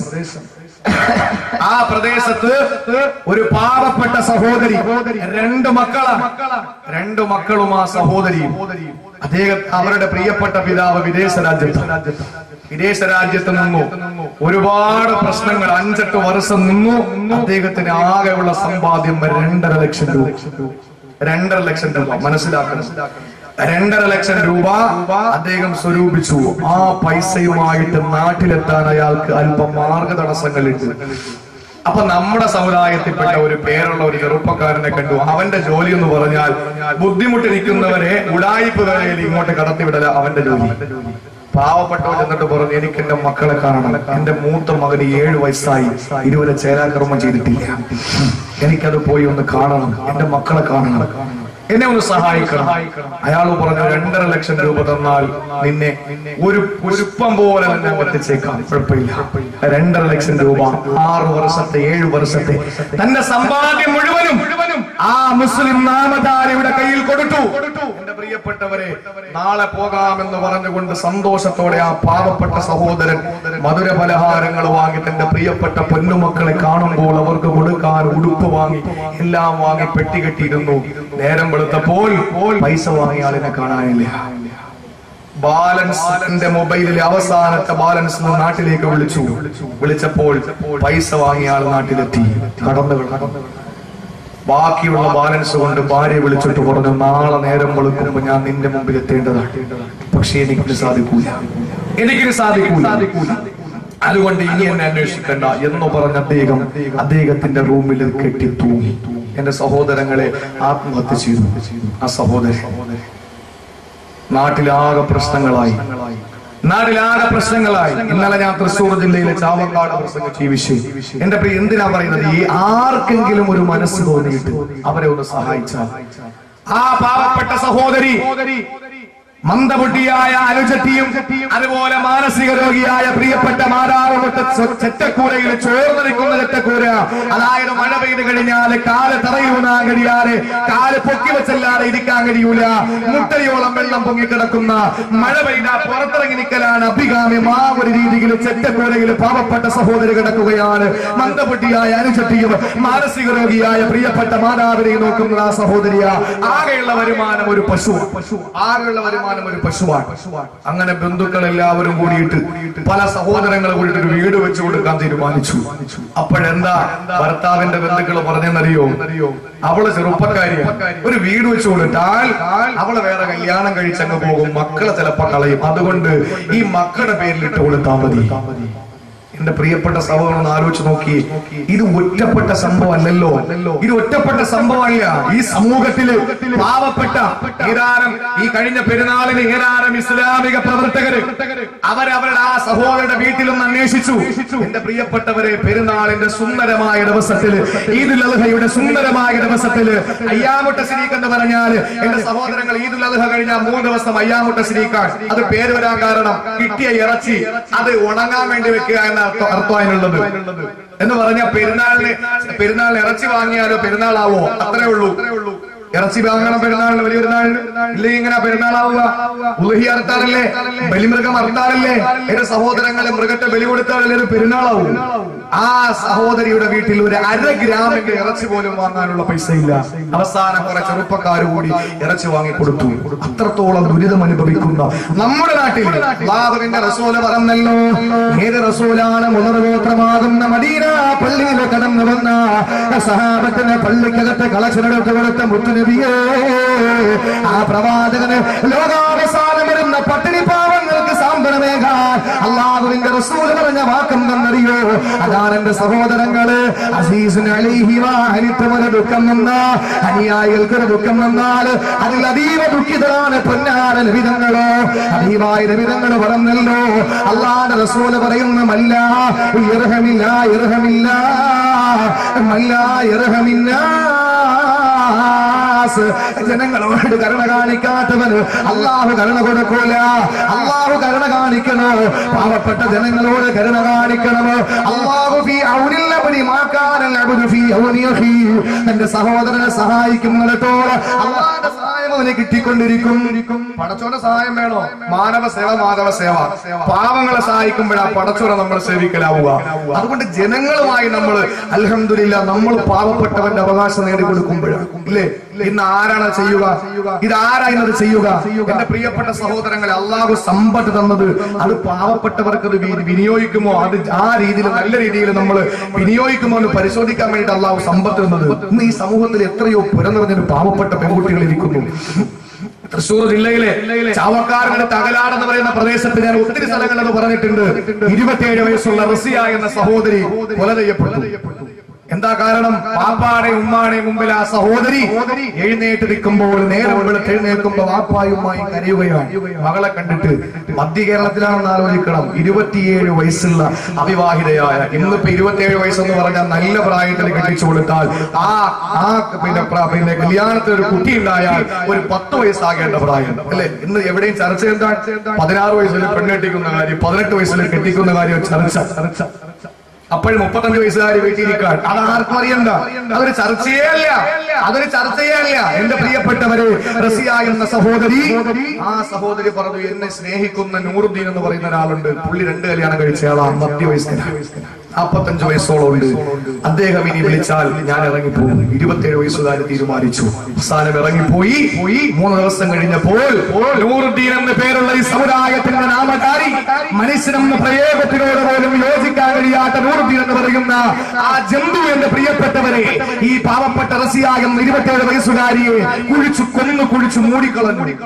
ആ പ്രദേശത്ത് ഒരു പാവപ്പെട്ട സഹോദരി രണ്ട് മക്കളാണ് രണ്ട് മക്കളും ആ സഹോദരിയും അദ്ദേഹം അവരുടെ പ്രിയപ്പെട്ട പിതാവ് വിദേശ രാജ്യത്ത് വിദേശ രാജ്യത്ത് നിന്നു ഒരുപാട് പ്രശ്നങ്ങൾ അഞ്ചെട്ട് വർഷം നിന്നു അദ്ദേഹത്തിന് ആകെയുള്ള സമ്പാദ്യം രണ്ടര ലക്ഷം രൂപ രണ്ടര ലക്ഷം രൂപ മനസ്സിലാക്കണം രണ്ടര ലക്ഷം രൂപ അദ്ദേഹം സ്വരൂപിച്ചു ആ പൈസയുമായിട്ട് നാട്ടിലെത്താൻ അയാൾക്ക് അല്പം മാർഗതടസ്സങ്ങളുണ്ട് അപ്പൊ നമ്മുടെ സമുദായത്തിൽപ്പെട്ട ഒരു പേരുള്ള ഒരു ചെറുപ്പക്കാരനെ കണ്ടു അവന്റെ ജോലി എന്ന് പറഞ്ഞാൽ ബുദ്ധിമുട്ടിരിക്കുന്നവരെ ഉടായിപ്പ് വേലയിൽ ഇങ്ങോട്ട് കടത്തിവിടല അവന്റെ ജോലി പാവപ്പെട്ടവൻ എന്നിട്ട് പറഞ്ഞു എനിക്ക് എന്റെ മക്കളെ കാണണം എന്റെ മൂത്ത മകന് ഏഴ് വയസ്സായി ഇതുവരെ ചേരാകർമ്മം ചെയ്തിട്ടില്ല എനിക്കത് പോയി ഒന്ന് കാണണം എന്റെ മക്കളെ കാണണം എന്നെ ഒന്ന് സഹായിക്കണം അയാൾ പറഞ്ഞു രണ്ടര ലക്ഷം രൂപ തന്നാൽ നിന്നെ ഒരു പുഷ്പം പോലെ തന്നെ എത്തിച്ചേക്കാം കുഴപ്പമില്ല രണ്ടര ലക്ഷം രൂപ ആറ് വർഷത്തെ ഏഴ് വർഷത്തെ തന്റെ സമ്പാദ്യം മുഴുവനും ആ മുസ്ലിം നാമധാരിയുടെ കയ്യിൽ കൊടുത്തു എന്റെ പ്രിയപ്പെട്ടവരെ നാളെ പോകാമെന്ന് പറഞ്ഞുകൊണ്ട് സന്തോഷത്തോടെ ആ പാവപ്പെട്ട സഹോദരൻ മധുര പലഹാരങ്ങൾ വാങ്ങി തന്റെ പ്രിയപ്പെട്ട പൊന്നുമക്കളെ കാണുമ്പോൾ അവർക്ക് കൊടുക്കാൻ ഉടുപ്പ് വാങ്ങി എല്ലാം വാങ്ങി പെട്ടി കെട്ടിയിരുന്നു നേരം വെളുത്തപ്പോൾ പൈസ വാങ്ങിയ ആളിനെ കാണാനില്ല ബാലൻസ് എന്റെ മൊബൈലിലെ അവസാനത്തെ ബാലൻസ് നിന്ന് നാട്ടിലേക്ക് വിളിച്ചു വിളിച്ചപ്പോൾ പൈസ വാങ്ങിയ ആൾ നാട്ടിലെത്തി കടന്നു കടന്നു ബാക്കിയുള്ള ബാലൻസ് കൊണ്ട് ഭാര്യ വിളിച്ചിട്ട് പറഞ്ഞു നാളെ നേരം വെളുക്കുമ്പോ ഞാൻ നിന്റെ മുമ്പിൽ എത്തേണ്ടതാണ് പക്ഷെ എനിക്കിത് സാധിക്കൂല എനിക്കിത് സാധിക്കൂല അതുകൊണ്ട് ഇനി എന്നെ അന്വേഷിക്കണ്ട എന്ന് പറഞ്ഞ അദ്ദേഹം അദ്ദേഹത്തിന്റെ റൂമിൽ കെട്ടി തൂങ്ങി എന്റെ സഹോദരങ്ങളെ ആത്മഹത്യ ചെയ്തു ആ സഹോദരൻ നാട്ടിലാകെ പ്രശ്നങ്ങളായി നാട്ടിലാകെ പ്രശ്നങ്ങളായി ഇന്നലെ ഞാൻ തൃശ്ശൂർ ജില്ലയിലെ ചാവക്കാട് പ്രസംഗിച്ച ഈ വിഷയം എന്റെ പ്രിയ എന്തിനാ പറയുന്നത് ഈ ആർക്കെങ്കിലും ഒരു മനസ്സ് തോന്നിയിട്ട് അവരെ ഒന്ന് സഹായിച്ചാൽ ആ പാവപ്പെട്ട സഹോദരി മന്ദബുദ്ധിയായ അനുജത്തിയും അതുപോലെ മാനസിക രോഗിയായ പ്രിയപ്പെട്ട മാരാറുമുട്ട ചെറ്റക്കൂരയിൽ ചോർന്നു നിൽക്കുന്ന ചെറ്റക്കൂര അതായത് മഴ പെയ്ത് കഴിഞ്ഞാൽ കാല് തറയൂന്നാൻ കഴിയാതെ കാല് പൊക്കി വെച്ചല്ലാതെ ഇരിക്കാൻ കഴിയൂല മുട്ടയോളം വെള്ളം പൊങ്ങിക്കിടക്കുന്ന മഴ പെയ്ത പുറത്തിറങ്ങി നിൽക്കലാണ് അഭികാമ്യം ആ ഒരു രീതിയിൽ ചെറ്റക്കൂരയിൽ പാവപ്പെട്ട സഹോദരി കിടക്കുകയാണ് മന്ദബുദ്ധിയായ അനുജത്തിയും മാനസിക രോഗിയായ പ്രിയപ്പെട്ട മാതാവിനെ നോക്കുന്ന ആ സഹോദരിയ ആകെയുള്ള വരുമാനം ഒരു പശു പശു ആകെയുള്ള വരുമാനം ഒരു പശുവാണ് അങ്ങനെ ബന്ധുക്കൾ എല്ലാവരും കൂടിയിട്ട് പല സഹോദരങ്ങൾ കൂടിയിട്ട് ഒരു വീട് വെച്ചു കൊടുക്കാൻ തീരുമാനിച്ചു അപ്പോഴെന്താ ഭർത്താവിന്റെ ബന്ധുക്കൾ പറഞ്ഞെന്നറിയോ അവള് ചെറുപ്പക്കാരിയാണ് ഒരു വീട് വെച്ചു കൊടുത്താൽ അവള് വേറെ കല്യാണം കഴിച്ചങ്ങ് പോകും മക്കളെ ചിലപ്പോ കളയും അതുകൊണ്ട് ഈ മക്കളുടെ പേരിൽ ഇട്ട് കൊടുത്താൽ മതി എന്റെ പ്രിയപ്പെട്ട സഹോദരൻ ഒന്ന് ആലോചിച്ച് നോക്കി ഇത് ഒറ്റപ്പെട്ട സംഭവം അല്ലല്ലോ ഇത് ഒറ്റപ്പെട്ട സംഭവമല്ല ഈ സമൂഹത്തില് പാവപ്പെട്ട ഏതാനും ഈ കഴിഞ്ഞ പെരുന്നാളിന് ഏതാനും ഇസ്ലാമിക പ്രവർത്തകര് അവരവരുടെ ആ സഹോദരന്റെ വീട്ടിലൊന്ന് അന്വേഷിച്ചു എന്റെ പ്രിയപ്പെട്ടവരെ പെരുന്നാളിന്റെ സുന്ദരമായ ദിവസത്തില് ഈദുൽ അൽഹയുടെ സുന്ദരമായ ദിവസത്തില് അയ്യാമുട്ട ശരീഖ് എന്ന് പറഞ്ഞാൽ എന്റെ സഹോദരങ്ങൾ ഈദുൽ അൽഹ കഴിഞ്ഞാൽ മൂന്ന് ദിവസം അയ്യാമുട്ട ശരീഖാൻ അത് പേര് വരാൻ കാരണം കിട്ടിയ ഇറച്ചി അത് ഉണങ്ങാൻ വേണ്ടി വെക്കുക എന്ന അർത്ഥം അർത്ഥം അതിനുള്ളത് എന്ന് പറഞ്ഞ പെരുന്നാളിന് പെരുന്നാളിന് ഇറച്ചി വാങ്ങിയാലോ പെരുന്നാളാവോ അത്രേ ഉള്ളൂ ഇറച്ചി വാങ്ങണം പെരുന്നാളിന് വലിയ പെരുന്നാളിന് ഇല്ലെങ്കിൽ ഇങ്ങനെ പെരുന്നാളാവുക ഉലഹി അറുത്താറല്ലേ ബലിമൃഗം അറുത്താറല്ലേ എന്റെ സഹോദരങ്ങളെ മൃഗത്തെ ബലി കൊടുത്താറല്ലേ ഒരു പെരുന്നാളാവും ആ സഹോദരിയുടെ വീട്ടിൽ ഒരു അര ഗ്രാമിന്റെ ഇറച്ചി പോലും വാങ്ങാനുള്ള പൈസ ഇല്ല അവസാനം കുറെ ചെറുപ്പക്കാർ കൂടി ഇറച്ചി വാങ്ങി കൊടുത്തു അത്രത്തോളം ദുരിതം അനുഭവിക്കുന്ന നമ്മുടെ നാട്ടിൽ അള്ളാഹുവിന്റെ റസൂല് പറഞ്ഞല്ലോ ഏത് റസൂലാണ് മുതർഗോത്രമാകുന്ന മദീന പള്ളിയിൽ കടന്നു വന്ന സഹാബത്തിന് പള്ളിക്കകത്ത് കളച്ചനെടുത്ത് കൊടുത്ത മുത്തുനബിയേ ആ പ്രവാചകന് ലോകാവസാനം വരുന്ന പട്ടിണി പാവങ്ങൾക്ക് സാന്ത്വനമേകാൻ അള്ളാഹുവിന്റെ റസൂല് പറഞ്ഞ വാക്കം തന്നറിയോ അതാണ് എന്റെ സഹോദരങ്ങള് അസീസിന് അലിഹിവാനിത്തമൊരു ദുഃഖം വന്ന അനുയായികൾക്കൊരു ദുഃഖം വന്നാൽ അതിൽ അതീവ ദുഃഖിതരാണ് പൊന്നാര ലഭിതങ്ങളോ അതീവായ ലഭിതങ്ങൾ പറഞ്ഞല്ലോ അള്ളാന്റെ റസൂല് പറയുന്ന മല്ല ഇർഹമില്ല ഇർഹമില്ല മല്ല ഇർഹമില്ല നാസ് ജനങ്ങളോട് കരുണ കാണിക്കാത്തവന് അള്ളാഹു കരുണ കൊടുക്കൂല അള്ളാഹു കരുണ കാണിക്കണോ പാവപ്പെട്ട ജനങ്ങളോട് കരുണ കാണിക്കണമോ അള്ളാഹു ഫീ ഔനിൽ അബ്ദി മാ കാനൽ അബ്ദു ഫീ ഔനി അഖീ തന്റെ സഹോദരനെ സഹായിക്കുന്നിടത്തോളം അള്ളാഹുവിന്റെ സഹായം അവന് കിട്ടിക്കൊണ്ടിരിക്കും പടച്ചോന്റെ സഹായം വേണോ മാനവ സേവ മാധവ സേവ പാവങ്ങളെ സഹായിക്കുമ്പോഴാ പടച്ചോനെ നമ്മൾ സേവിക്കലാവുക അതുകൊണ്ട് ജനങ്ങളുമായി നമ്മൾ അൽഹംദുലില്ല നമ്മൾ പാവപ്പെട്ടവന്റെ അവകാശം നേടിക്കൊടുക്കുമ്പോഴാണ് ഇല്ലേ ഇന്ന് ആരാണ് ചെയ്യുക ഇതാരാ ഇന്നത് ചെയ്യുക എന്റെ പ്രിയപ്പെട്ട സഹോദരങ്ങളെ അള്ളാഹു സമ്പത്ത് തന്നത് അത് പാവപ്പെട്ടവർക്ക് അത് വി- വിനിയോഗിക്കുമോ അത് ആ രീതിയിൽ നല്ല രീതിയിൽ നമ്മൾ വിനിയോഗിക്കുമോ എന്ന് പരിശോധിക്കാൻ വേണ്ടിയിട്ട് അള്ളാഹു സമ്പത്ത് തന്നത് ഇന്ന് ഈ സമൂഹത്തിൽ എത്രയോ പുരനിറഞ്ഞൊരു പാവപ്പെട്ട പെൺകുട്ടികൾ ഇരിക്കുന്നു തൃശൂർ ജില്ലയിലെ ചാവക്കാരുടെ തകലാട് എന്ന് പറയുന്ന പ്രദേശത്ത് ഞാൻ ഒത്തിരി സ്ഥലങ്ങൾ അത് പറഞ്ഞിട്ടുണ്ട് ഇരുപത്തിയേഴ് വയസ്സുള്ള റസിയ എന്ന സഹോദരി കൊല ചെയ്യപ്പെട്ടു എന്താ കാരണം പാപ്പാടെ ഉമ്മാടെ മുമ്പിൽ ആ സഹോദരി എഴുന്നേറ്റ് നിൽക്കുമ്പോൾ നേരം വെളുത്ത് എഴുന്നേൽക്കുമ്പോ വാപ്പായുമായി കരയുകയാണ് മകളെ കണ്ടിട്ട് മധ്യ കേരളത്തിലാണെന്ന് ആലോചിക്കണം ഇരുപത്തിയേഴ് വയസ്സുള്ള അവിവാഹിതയായ ഇന്നിപ്പോ ഇരുപത്തിയേഴ് വയസ്സെന്ന് പറഞ്ഞാൽ നല്ല പ്രായത്തിൽ കെട്ടിച്ചു കൊടുത്താൽ ആ ആ പിന്നെ പ്ര- പിന്നെ കല്യാണത്തിന് ഒരു കുട്ടി ഉണ്ടായാൽ ഒരു പത്ത് വയസ്സാകേണ്ട പ്രായം അല്ലെ ഇന്ന് എവിടെയും ചർച്ച എന്താ പതിനാറ് വയസ്സിൽ പെണ്ണെട്ടിക്കുന്ന കാര്യം പതിനെട്ട് വയസ്സിൽ കെട്ടിക്കുന്ന കാര്യം ചർച്ച ചർച്ച അപ്പോഴും മുപ്പത്തഞ്ച് വയസ്സുകാരി വീട്ടിലിരിക്കാൻ അത് ആർക്കും അറിയണ്ട അതൊരു ചർച്ചയേ അല്ല അതൊരു ചർച്ചയേ അല്ല എന്റെ പ്രിയപ്പെട്ടവര് റസിയ എന്ന സഹോദരി ആ സഹോദരി പറഞ്ഞു എന്നെ സ്നേഹിക്കുന്ന നൂറുദ്ദീൻ എന്ന് പറയുന്ന ഒരാളുണ്ട് പുള്ളി രണ്ട് കല്യാണം കഴിച്ചയാളാ മധ്യവയസ്കനാണ് നാൽപ്പത്തഞ്ച് വയസ്സോളം ഉണ്ട് അദ്ദേഹം ഇനി വിളിച്ചാൽ ഞാൻ ഇറങ്ങിപ്പോകും ഇരുപത്തിയേഴ് വയസ്സുകാരി തീരുമാനിച്ചു അവസാനം ഇറങ്ങിപ്പോയി പോയി മൂന്ന് ദിവസം കഴിഞ്ഞപ്പോൾ നൂറുദ്ദീൻ എന്ന പേരുള്ള ഈ സമുദായത്തിന്റെ നാമകാരി മനുഷ്യനെന്ന പ്രയോഗത്തിനോട് പോലും യോജിക്കാൻ കഴിയാത്ത നൂറുദ്ദീൻ എന്ന് പറയുന്ന ആ ജന്തു എന്റെ പ്രിയപ്പെട്ടവരെ ഈ പാവപ്പെട്ട റസിയായ ഇരുപത്തിയേഴ് വയസ്സുകാരിയെ കുഴിച്ചു കൊന്നു കുഴിച്ചു മൂടിക്കളഞ്ഞു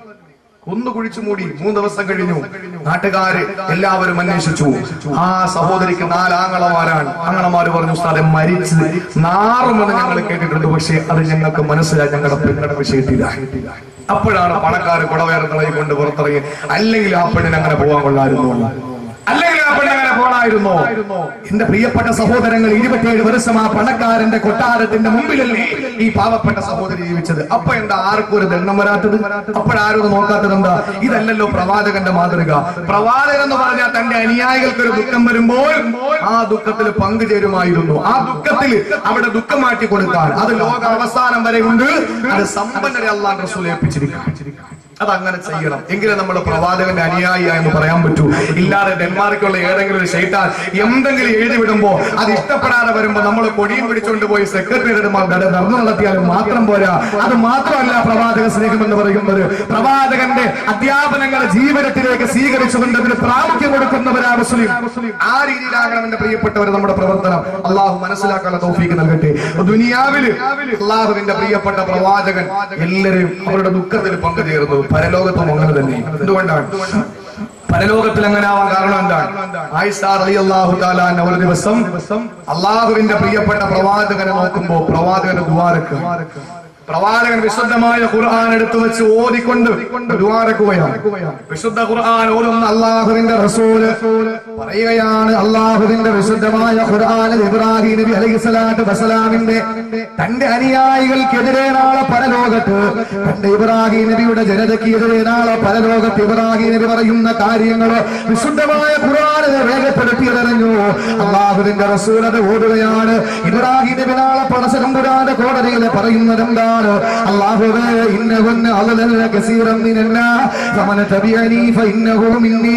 ഒന്ന് കുഴിച്ചു മൂടി മൂന്ന് ദിവസം കഴിഞ്ഞു നാട്ടുകാര് എല്ലാവരും അന്വേഷിച്ചു ആ സഹോദരിക്ക് നാല് ആങ്ങളമാരാണ് ആങ്ങളമാര് പറഞ്ഞു സ്ഥലം മരിച്ച് നാറുമെന്ന് ഞങ്ങൾ കേട്ടിട്ടുണ്ട് പക്ഷേ അത് ഞങ്ങൾക്ക് മനസ്സിലായി ഞങ്ങളുടെ പെണ്ണട വിഷയത്തില്ല അപ്പോഴാണ് പണക്കാര് കുടവേറങ്ങളെ കൊണ്ട് പുറത്തിറങ്ങി അല്ലെങ്കിൽ ആ പെണ്ണിന് അങ്ങനെ പോകാൻ കൊള്ളായിരുന്നു അല്ലെങ്കിൽ ആ പെണ്ണ് അങ്ങനെ പോണായിരുന്നോ എന്റെ പ്രിയപ്പെട്ട സഹോദരങ്ങൾ ഇരുപത്തിയേഴ് വർഷം ആ പണക്കാരന്റെ കൊട്ടാരത്തിന്റെ മുമ്പിലല്ലേ ഈ പാവപ്പെട്ട സഹോദരി ജീവിച്ചത് അപ്പൊ എന്താ ആർക്കും ഒരു ദണ്ണം വരാത്തത് അപ്പോഴാരും അത് നോക്കാത്തത് എന്താ ഇതല്ലല്ലോ പ്രവാചകന്റെ മാതൃക പ്രവാചകൻ എന്ന് പറഞ്ഞാൽ തന്റെ അനുയായികൾക്ക് ഒരു ദുഃഖം വരുമ്പോൾ ആ ദുഃഖത്തിൽ പങ്കുചേരുമായിരുന്നു ആ ദുഃഖത്തിൽ അവിടെ ദുഃഖം മാറ്റി കൊടുക്കാൻ അത് ലോക അവസാനം വരെ ഉണ്ട് അത് സമ്പന്നരെ അള്ളാൻ റസൂൽ ഏൽപ്പിച്ചിരിക്കും അതങ്ങനെ ചെയ്യണം എങ്കിലേ നമ്മൾ പ്രവാചകന്റെ അനുയായിയ എന്ന് പറയാൻ പറ്റൂ ഇല്ലാതെ ഡെൻമാർക്കുള്ള ഏതെങ്കിലും ഒരു ഷെയ്ത്താൻ എന്തെങ്കിലും എഴുതി വിടുമ്പോ അത് ഇഷ്ടപ്പെടാതെ വരുമ്പോ നമ്മൾ കൊടിയും പിടിച്ചുകൊണ്ട് പോയി സെക്രട്ടറിയുടെ നടന്നു നടത്തിയാലും മാത്രം പോരാ അത് മാത്രമല്ല പ്രവാചക സ്നേഹം എന്ന് പറയുന്നത് പ്രവാചകന്റെ അധ്യാപനങ്ങൾ ജീവിതത്തിലേക്ക് സ്വീകരിച്ചുകൊണ്ട് അതിന് പ്രാമുഖ്യം കൊടുക്കുന്നവരാ മുസ്ലിം ആ രീതിയിലാകണം എന്റെ പ്രിയപ്പെട്ടവർ നമ്മുടെ പ്രവർത്തനം അള്ളാഹു മനസ്സിലാക്കാനുള്ള തൗഫീക്ക് നൽകട്ടെ ദുനിയാവില് അള്ളാഹുവിന്റെ പ്രിയപ്പെട്ട പ്രവാചകൻ എല്ലാവരെയും അവരുടെ ദുഃഖത്തിൽ പങ്കുചേർന്നു പരലോകത്തും അങ്ങനെ തന്നെ എന്തുകൊണ്ടാണ് പരലോകത്തിൽ അങ്ങനെ ആവാൻ കാരണം എന്താണ് ആയിഷാ റളിയല്ലാഹു തആല അൻഹ ഒരു ദിവസം അള്ളാഹുവിന്റെ പ്രിയപ്പെട്ട പ്രവാചകനെ നോക്കുമ്പോ പ്രവാചകന്റെ ദ്വാരക്ക് പ്രവാചകൻ വിശുദ്ധമായ ഖുർആൻ എടുത്തു വെച്ച് ഓതിക്കൊണ്ട് ദ്വാരക്കുകയാണ് വിശുദ്ധ ഖുർആൻ ഓതുന്ന അള്ളാഹുവിന്റെ റസൂല് പറയുകയാണ് അള്ളാഹുവിന്റെ വിശുദ്ധമായ ഖുർആനിൽ ഇബ്രാഹിം നബി അലൈഹി സ്വലാത്തു വസ്സലാമിന്റെ തന്റെ അനുയായികൾക്കെതിരെ നാളെ പരലോകത്ത് തന്റെ ഇബ്രാഹിം നബിയുടെ ജനതയ്ക്ക് എതിരെ നാളെ പരലോകത്ത് ഇബ്രാഹിം നബി പറയുന്ന കാര്യങ്ങൾ വിശുദ്ധമായ ഖുർആനിൽ രേഖപ്പെടുത്തിയതറിഞ്ഞു അള്ളാഹുവിന്റെ റസൂൽ അത് ഓടുകയാണ് ഇബ്രാഹിം നബി നാളെ പടസരം പുരാന്റെ കോടതിയിൽ പറയുന്നത് എന്താണ് അള്ളാഹുവേ ഇന്നഹുന്ന അളലല്ല കസീറം മിനന്നാ ഫമൻ തബിഅനി ഫഇന്നഹു മിന്നീ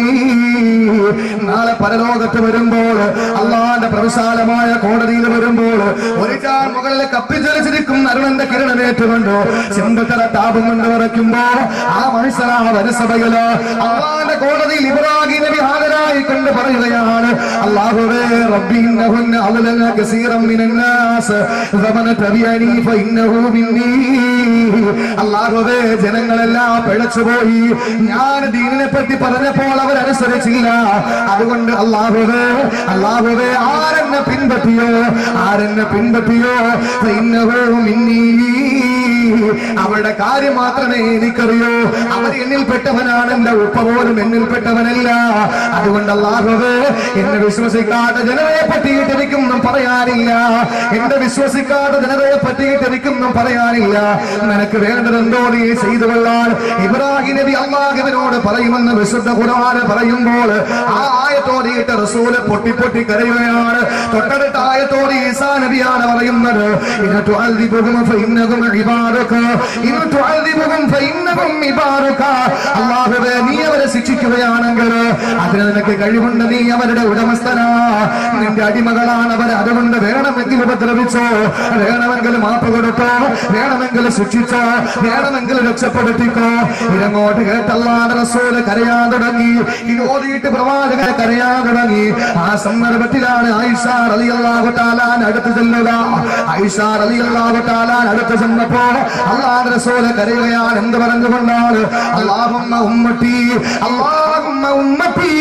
നാളെ പരലോകത്ത് വരുമ്പോൾ അള്ളാന്റെ പ്രവിശാലമായ കോടതിയിൽ വരുമ്പോൾ ഒരു ചാൻ മുകളിൽ കപ്പിച്ചൊലിച്ചിരിക്കും അരുണന്റെ കിരണമേറ്റുകൊണ്ട് ചെമ്പത്തറ താപം കൊണ്ട് വിറയ്ക്കുമ്പോ ആ മനുഷ്യനാ വനസഭയില് അള്ളാന്റെ കോടതിയിൽ ഇബ്രാഹിം നബി ഹാജരായി കൊണ്ട് പറയുകയാണ് അള്ളാഹുവേ റബ്ബിന്നഹുന്ന അളലല്ല കസീറം മിനന്നാസ് ഫമൻ തബിഅനി ഫഇന്നഹു മിന്നീ അള്ളാഹുവേ ജനങ്ങളെല്ലാം പിഴച്ചുപോയി ഞാൻ ദീനിനെ പറ്റി പറഞ്ഞപ്പോൾ അവരനുസരിച്ചില്ല അതുകൊണ്ട് അള്ളാഹുവേ അള്ളാഹുവേ ആരെന്നെ പിൻപറ്റിയോ ആരെന്നെ പിൻപറ്റിയോ ഫഇന്നഹു മിന്നീ അവരുടെ കാര്യം മാത്രമേ എനിക്കറിയൂ അവർ എന്നിൽപ്പെട്ടവനാണ് എന്റെ ഉപ്പ പോലും എന്നിൽപ്പെട്ടവനല്ല അതുകൊണ്ട് അല്ലാഹുവേ എന്നെ വിശ്വസിക്കാത്ത ജനതയെ പറ്റിയിട്ട് എനിക്കൊന്നും പറയാനില്ല എന്റെ വിശ്വസിക്കാത്ത ജനതയെ പറ്റിയിട്ട് എനിക്കൊന്നും പറയാനില്ല നിനക്ക് വേണ്ടതെന്തോ നീ ചെയ്തു കൊള്ളാൻ ഇബ്രാഹിം നബി അള്ളാഹുവിനോട് പറയുമെന്ന് വിശുദ്ധ ഖുർആന് പറയുമ്പോൾ ആ ആയത്തോടിയിട്ട് റസൂല് പൊട്ടി പൊട്ടി കരയുകയാണ് തൊട്ടടുത്ത ആയത്തോട് ഈസാ നബിയാണ് പറയുന്നത് ഇന തുഅദ്ദിബുഹും ഫഇന്നഹും ഇബാദക ഇന തുഅദ്ദിബുഹും ഫഇന്നഹും ഇബാദക അല്ലാഹുവേ നീ അവരെ ശിക്ഷിക്കുകയാണെങ്കിൽ അതിന് നിനക്ക് കഴിവുണ്ട് നീ അവരുടെ ഉടമസ്ഥനാ നിന്റെ അടിമകളാണ് അവർ അതുകൊണ്ട് വേണമെങ്കിൽ ഉപദ്രവിച്ചോ വേണമെങ്കിൽ മാപ്പ് കൊടുത്തോ വേണമെങ്കിൽ ശിക്ഷിച്ചോ വേണമെങ്കിൽ രക്ഷപ്പെടുത്തിക്കോ ഇതങ്ങോട്ട് കേട്ടല്ലാതെ റസൂല് കരയാൻ തുടങ്ങി ഇത് ഓതിയിട്ട് പ്രവാചകൻ കരയാൻ തുടങ്ങി ആ സന്ദർഭത്തിലാണ് ആയിഷ റളിയല്ലാഹു തആലാൻ അടുത്ത് ചെല്ലുക ആയിഷ റളിയല്ലാഹു തആലാൻ അടുത്ത് ചെന്നപ്പോ അല്ലാഹു റസൂല് കരയുകയാണ് എന്ത് പറഞ്ഞുകൊണ്ടാണ് അല്ലാഹുമ്മ ഉമ്മത്തി അല്ലാഹുമ്മ ഉമ്മത്തി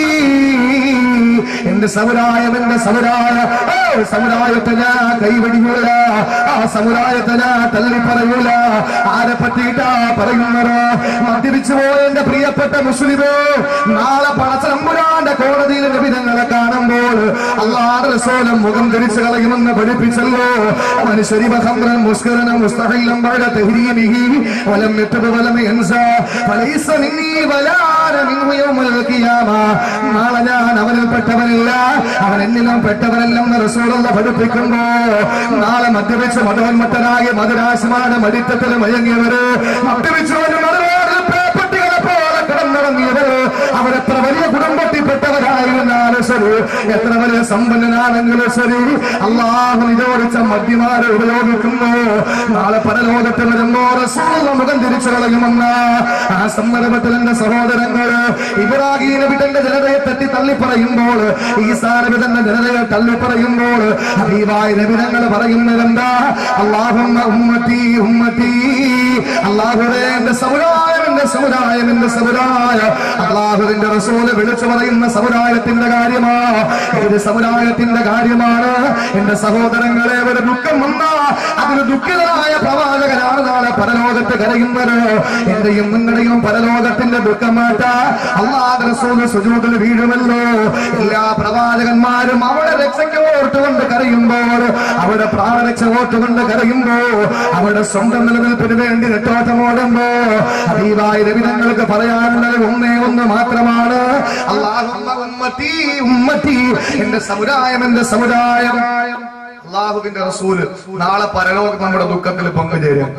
എന്റെ സമുദായം എന്റെ സമുദായ ഓ സമുദായത്തെ ഞാൻ കൈവടിയൂല ആ സമുദായത്തെ ഞാൻ തള്ളി പറയൂല ആരെ പറ്റിയിട്ടാ പറയുന്നത് മദ്യപിച്ചു പോയ എന്റെ പ്രിയപ്പെട്ട മുസ്ലിമോ നാളെ പടച്ചമ്പുരാന്റെ കോടതിയിൽ വിധങ്ങളെ കാണുമ്പോൾ അള്ളാഹ് റസൂലും മുഖം തിരിച്ചു കളയുമെന്ന് പഠിപ്പിച്ചല്ലോ മനുഷ്യരി മഹമ്രൻ മുസ്കരനും മുസ്തഹിലും പഴ തെഹ്രീമിഹി വലം യത്തുബ് വലം യൻസ ഫലൈസ മിന്നീ വലാന മിൻഹു യൗമൽ ഖിയാമ നാളെ ഞാൻ അവനിൽ പെട്ടവനില്ല അവൻ എന്നിലും പെട്ടവനല്ലെന്ന് റസൂലുള്ള പഠിപ്പിക്കുമ്പോ നാളെ മദ്യപിച്ച് മതോന്മത്തനായ മധുരാശമാണ് മടിത്തത്തിൽ മയങ്ങിയവര് മദ്യപിച്ചവന് മറുപാടിൽ പേപ്പട്ടികളെ പോലെ കിടന്നിറങ്ങിയവര് അവരെത്ര വലിയ കുടുംബത്തിൽപ്പെട്ടവരായിരുന്നാലും ശരി എത്ര വലിയ സമ്പന്നനാണെങ്കിലും ശരി അള്ളാഹു നിരോധിച്ച മദ്യമാരെ ഉപയോഗിക്കുന്നു നാളെ പരലോകത്ത് വരുമ്പോ റസൂലുള്ള മുഖം തിരിച്ചു കളയുമെന്ന ആ സന്ദർഭത്തിൽ എന്റെ സഹോദരങ്ങള് ഇബ്രാഹിം നബിതന്റെ ജനതയെ തട്ടി തള്ളി പറയുമ്പോൾ ഈസാ നബിതന്റെ ജനതയെ തള്ളി പറയുമ്പോൾ ഹബീബായ നബിതങ്ങൾ പറയുന്നത് എന്താ അള്ളാഹുമ്മ ഉമ്മത്തി ഉമ്മത്തി അള്ളാഹുവേ എന്റെ സമുദായം എന്റെ സമുദായം എന്റെ സമുദായം അള്ളാഹുവിന്റെ റസൂല് വിളിച്ചു പറയുന്ന സമുദായത്തിന്റെ കാര്യമാ ഏത് സമുദായത്തിന്റെ കാര്യമാണ് എന്റെ സഹോദരങ്ങളെ ഒരു ദുഃഖം വന്നാ അതിന് ദുഃഖിതനായ പ്രവാചകനാണ് നാളെ പരലോകത്ത് കരയുന്നത് എന്റെയും നിങ്ങളുടെയും പരലോകത്തിന്റെ ദുഃഖം മാറ്റാ അള്ളാഹ് റസൂല് സുജൂദിൽ വീഴുമല്ലോ എല്ലാ പ്രവാചകന്മാരും അവിടെ രക്ഷയ്ക്ക് ഓർത്തുകൊണ്ട് കരയുമ്പോൾ അവിടെ പ്രാണരക്ഷ ഓർത്തുകൊണ്ട് കരയുമ്പോ അവിടെ സ്വന്തം നിലനിൽപ്പിന് വേണ്ടി നെട്ടോട്ടമോടുമ്പോ ഹബീബായ രവിതങ്ങൾക്ക് പറയാനുള്ളത് ഒന്നേ ഒന്ന് മാത്രമാണ് അള്ളാഹുമ്മ ഉമ്മത്തി ഉമ്മത്തി എന്റെ സമുദായം എന്റെ സമുദായം അള്ളാഹുവിന്റെ റസൂല് നാളെ പരലോകം നമ്മുടെ ദുഃഖത്തിൽ പങ്കുചേരും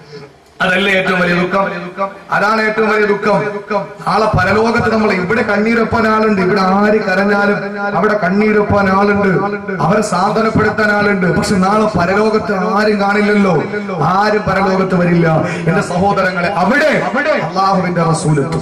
അതല്ലേ ഏറ്റവും വലിയ ദുഃഖം അതാണ് ഏറ്റവും വലിയ ദുഃഖം നാളെ പരലോകത്ത് നമ്മൾ ഇവിടെ കണ്ണീരൊപ്പാൻ ആളുണ്ട് ഇവിടെ ആര് കരഞ്ഞാലും അവിടെ കണ്ണീരൊപ്പാൻ ആളുണ്ട് അവരെ സാന്ത്വനപ്പെടുത്താൻ ആളുണ്ട് പക്ഷെ നാളെ പരലോകത്ത് ആരും കാണില്ലല്ലോ ആരും പരലോകത്ത് വരില്ല എന്റെ സഹോദരങ്ങളെ അവിടെ അവിടെ അള്ളാഹുവിന്റെ റസൂലെത്തും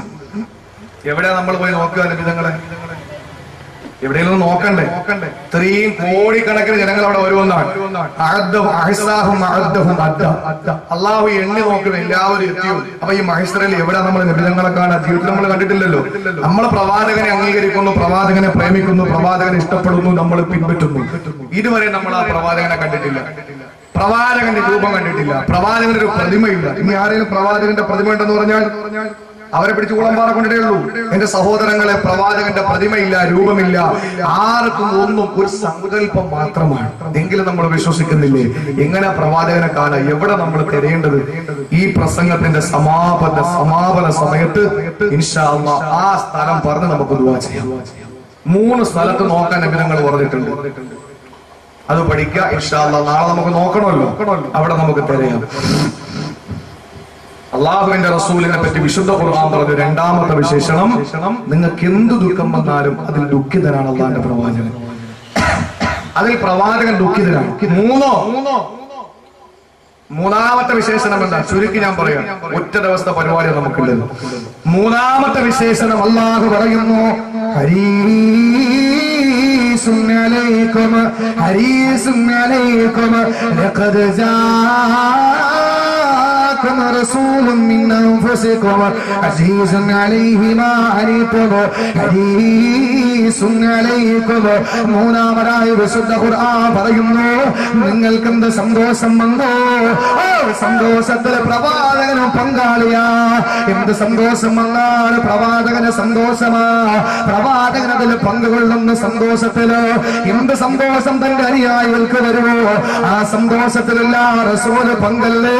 എവിടെ നമ്മൾ പോയി നോക്കുക വിധങ്ങളെ എവിടെയെങ്കിലും നോക്കണ്ടേ ഇത്രയും കോടിക്കണക്കിന് ജനങ്ങൾ അവിടെ വരുമെന്നാണ് അഅദ്ദഹും അഹ്സാഹും അഅദ്ദഹും അദ്ദ. അള്ളാഹു എണ്ണി നോക്കും എല്ലാവരും എത്തിയോ അപ്പൊ ഈ മഹേശ്വരയിൽ എവിടെ നമ്മൾ നിബിധങ്ങളെ കാണാൻ ജീവിതത്തിൽ നമ്മൾ കണ്ടിട്ടില്ലല്ലോ നമ്മൾ പ്രവാചകനെ അംഗീകരിക്കുന്നു പ്രവാചകനെ പ്രേമിക്കുന്നു പ്രവാചകനെ ഇഷ്ടപ്പെടുന്നു നമ്മൾ പിൻപറ്റുന്നു ഇതുവരെ നമ്മൾ ആ പ്രവാചകനെ കണ്ടിട്ടില്ല പ്രവാചകന്റെ രൂപം കണ്ടിട്ടില്ല പ്രവാചകന്റെ ഒരു പ്രതിമയില്ല ഇനി ആരെങ്കിലും പ്രവാചകന്റെ പ്രതിമ ഉണ്ടെന്ന് പറഞ്ഞാൽ അവരെ പിടിച്ചു കുളമ്പാറ കൊണ്ടിട്ടേ ഉള്ളൂ എന്റെ സഹോദരങ്ങളെ പ്രവാചകന്റെ പ്രതിമയില്ല രൂപമില്ല ആർക്കും ഒന്നും ഒരു സങ്കല്പം മാത്രമാണ് എങ്കിലും നമ്മൾ വിശ്വസിക്കുന്നില്ലേ എങ്ങനെ പ്രവാചകനെ കാണാം എവിടെ നമ്മൾ തിരയേണ്ടത് ഈ പ്രസംഗത്തിന്റെ സമാപന സമാപന സമയത്ത് ഇൻഷാ അള്ളാ ആ സ്ഥലം പറഞ്ഞ് നമുക്ക് ദുവാ ചെയ്യാം മൂന്ന് സ്ഥലത്ത് നോക്കാൻ നബിതങ്ങൾ പറഞ്ഞിട്ടുണ്ട് അത് പഠിക്കുക ഇൻഷാ അള്ളാ നാളെ നമുക്ക് നോക്കണമല്ലോ അവിടെ നമുക്ക് തിരയാം അള്ളാഹുവിന്റെ റസൂലിനെ പറ്റി വിശുദ്ധ ഖുർആൻ പറഞ്ഞ രണ്ടാമത്തെ വിശേഷണം നിങ്ങൾക്ക് എന്ത് ദുഃഖം വന്നാലും അതിൽ ദുഃഖിതനാണ് അള്ളാഹിന്റെ പ്രവാചകൻ അതിൽ പ്രവാചകൻ ദുഃഖിതനാണ് മൂന്നോ മൂന്നാമത്തെ വിശേഷണം എന്താ ചുരുക്കി ഞാൻ പറയാം ഒറ്റ ദിവസത്തെ പരിപാടി നമുക്കുള്ളത് മൂന്നാമത്തെ വിശേഷണം അള്ളാഹു പറയുന്നു ഹരീസും അലൈക്കും ഹരീസും അലൈക്കും ലഖദ് ജാഅക്കും جاءكم رسول من أنفسكم عزيز عليه ما عنيتم حريص عليكم മൂന്നാമതായി വിശുദ്ധ ഖുർആൻ പറയുന്നു നിങ്ങൾക്ക് എന്ത് സന്തോഷം വന്നോ ഓ സന്തോഷത്തില് പ്രവാചകനും പങ്കാളിയാ എന്ത് സന്തോഷം വന്നാൽ പ്രവാചകന് സന്തോഷമാ പ്രവാചകൻ അതിൽ പങ്കുകൊള്ളുന്ന സന്തോഷത്തില് എന്ത് സന്തോഷം തന്റെ അനുയായികൾക്ക് വരുമോ ആ സന്തോഷത്തിലല്ല റസൂല് പങ്കല്ലേ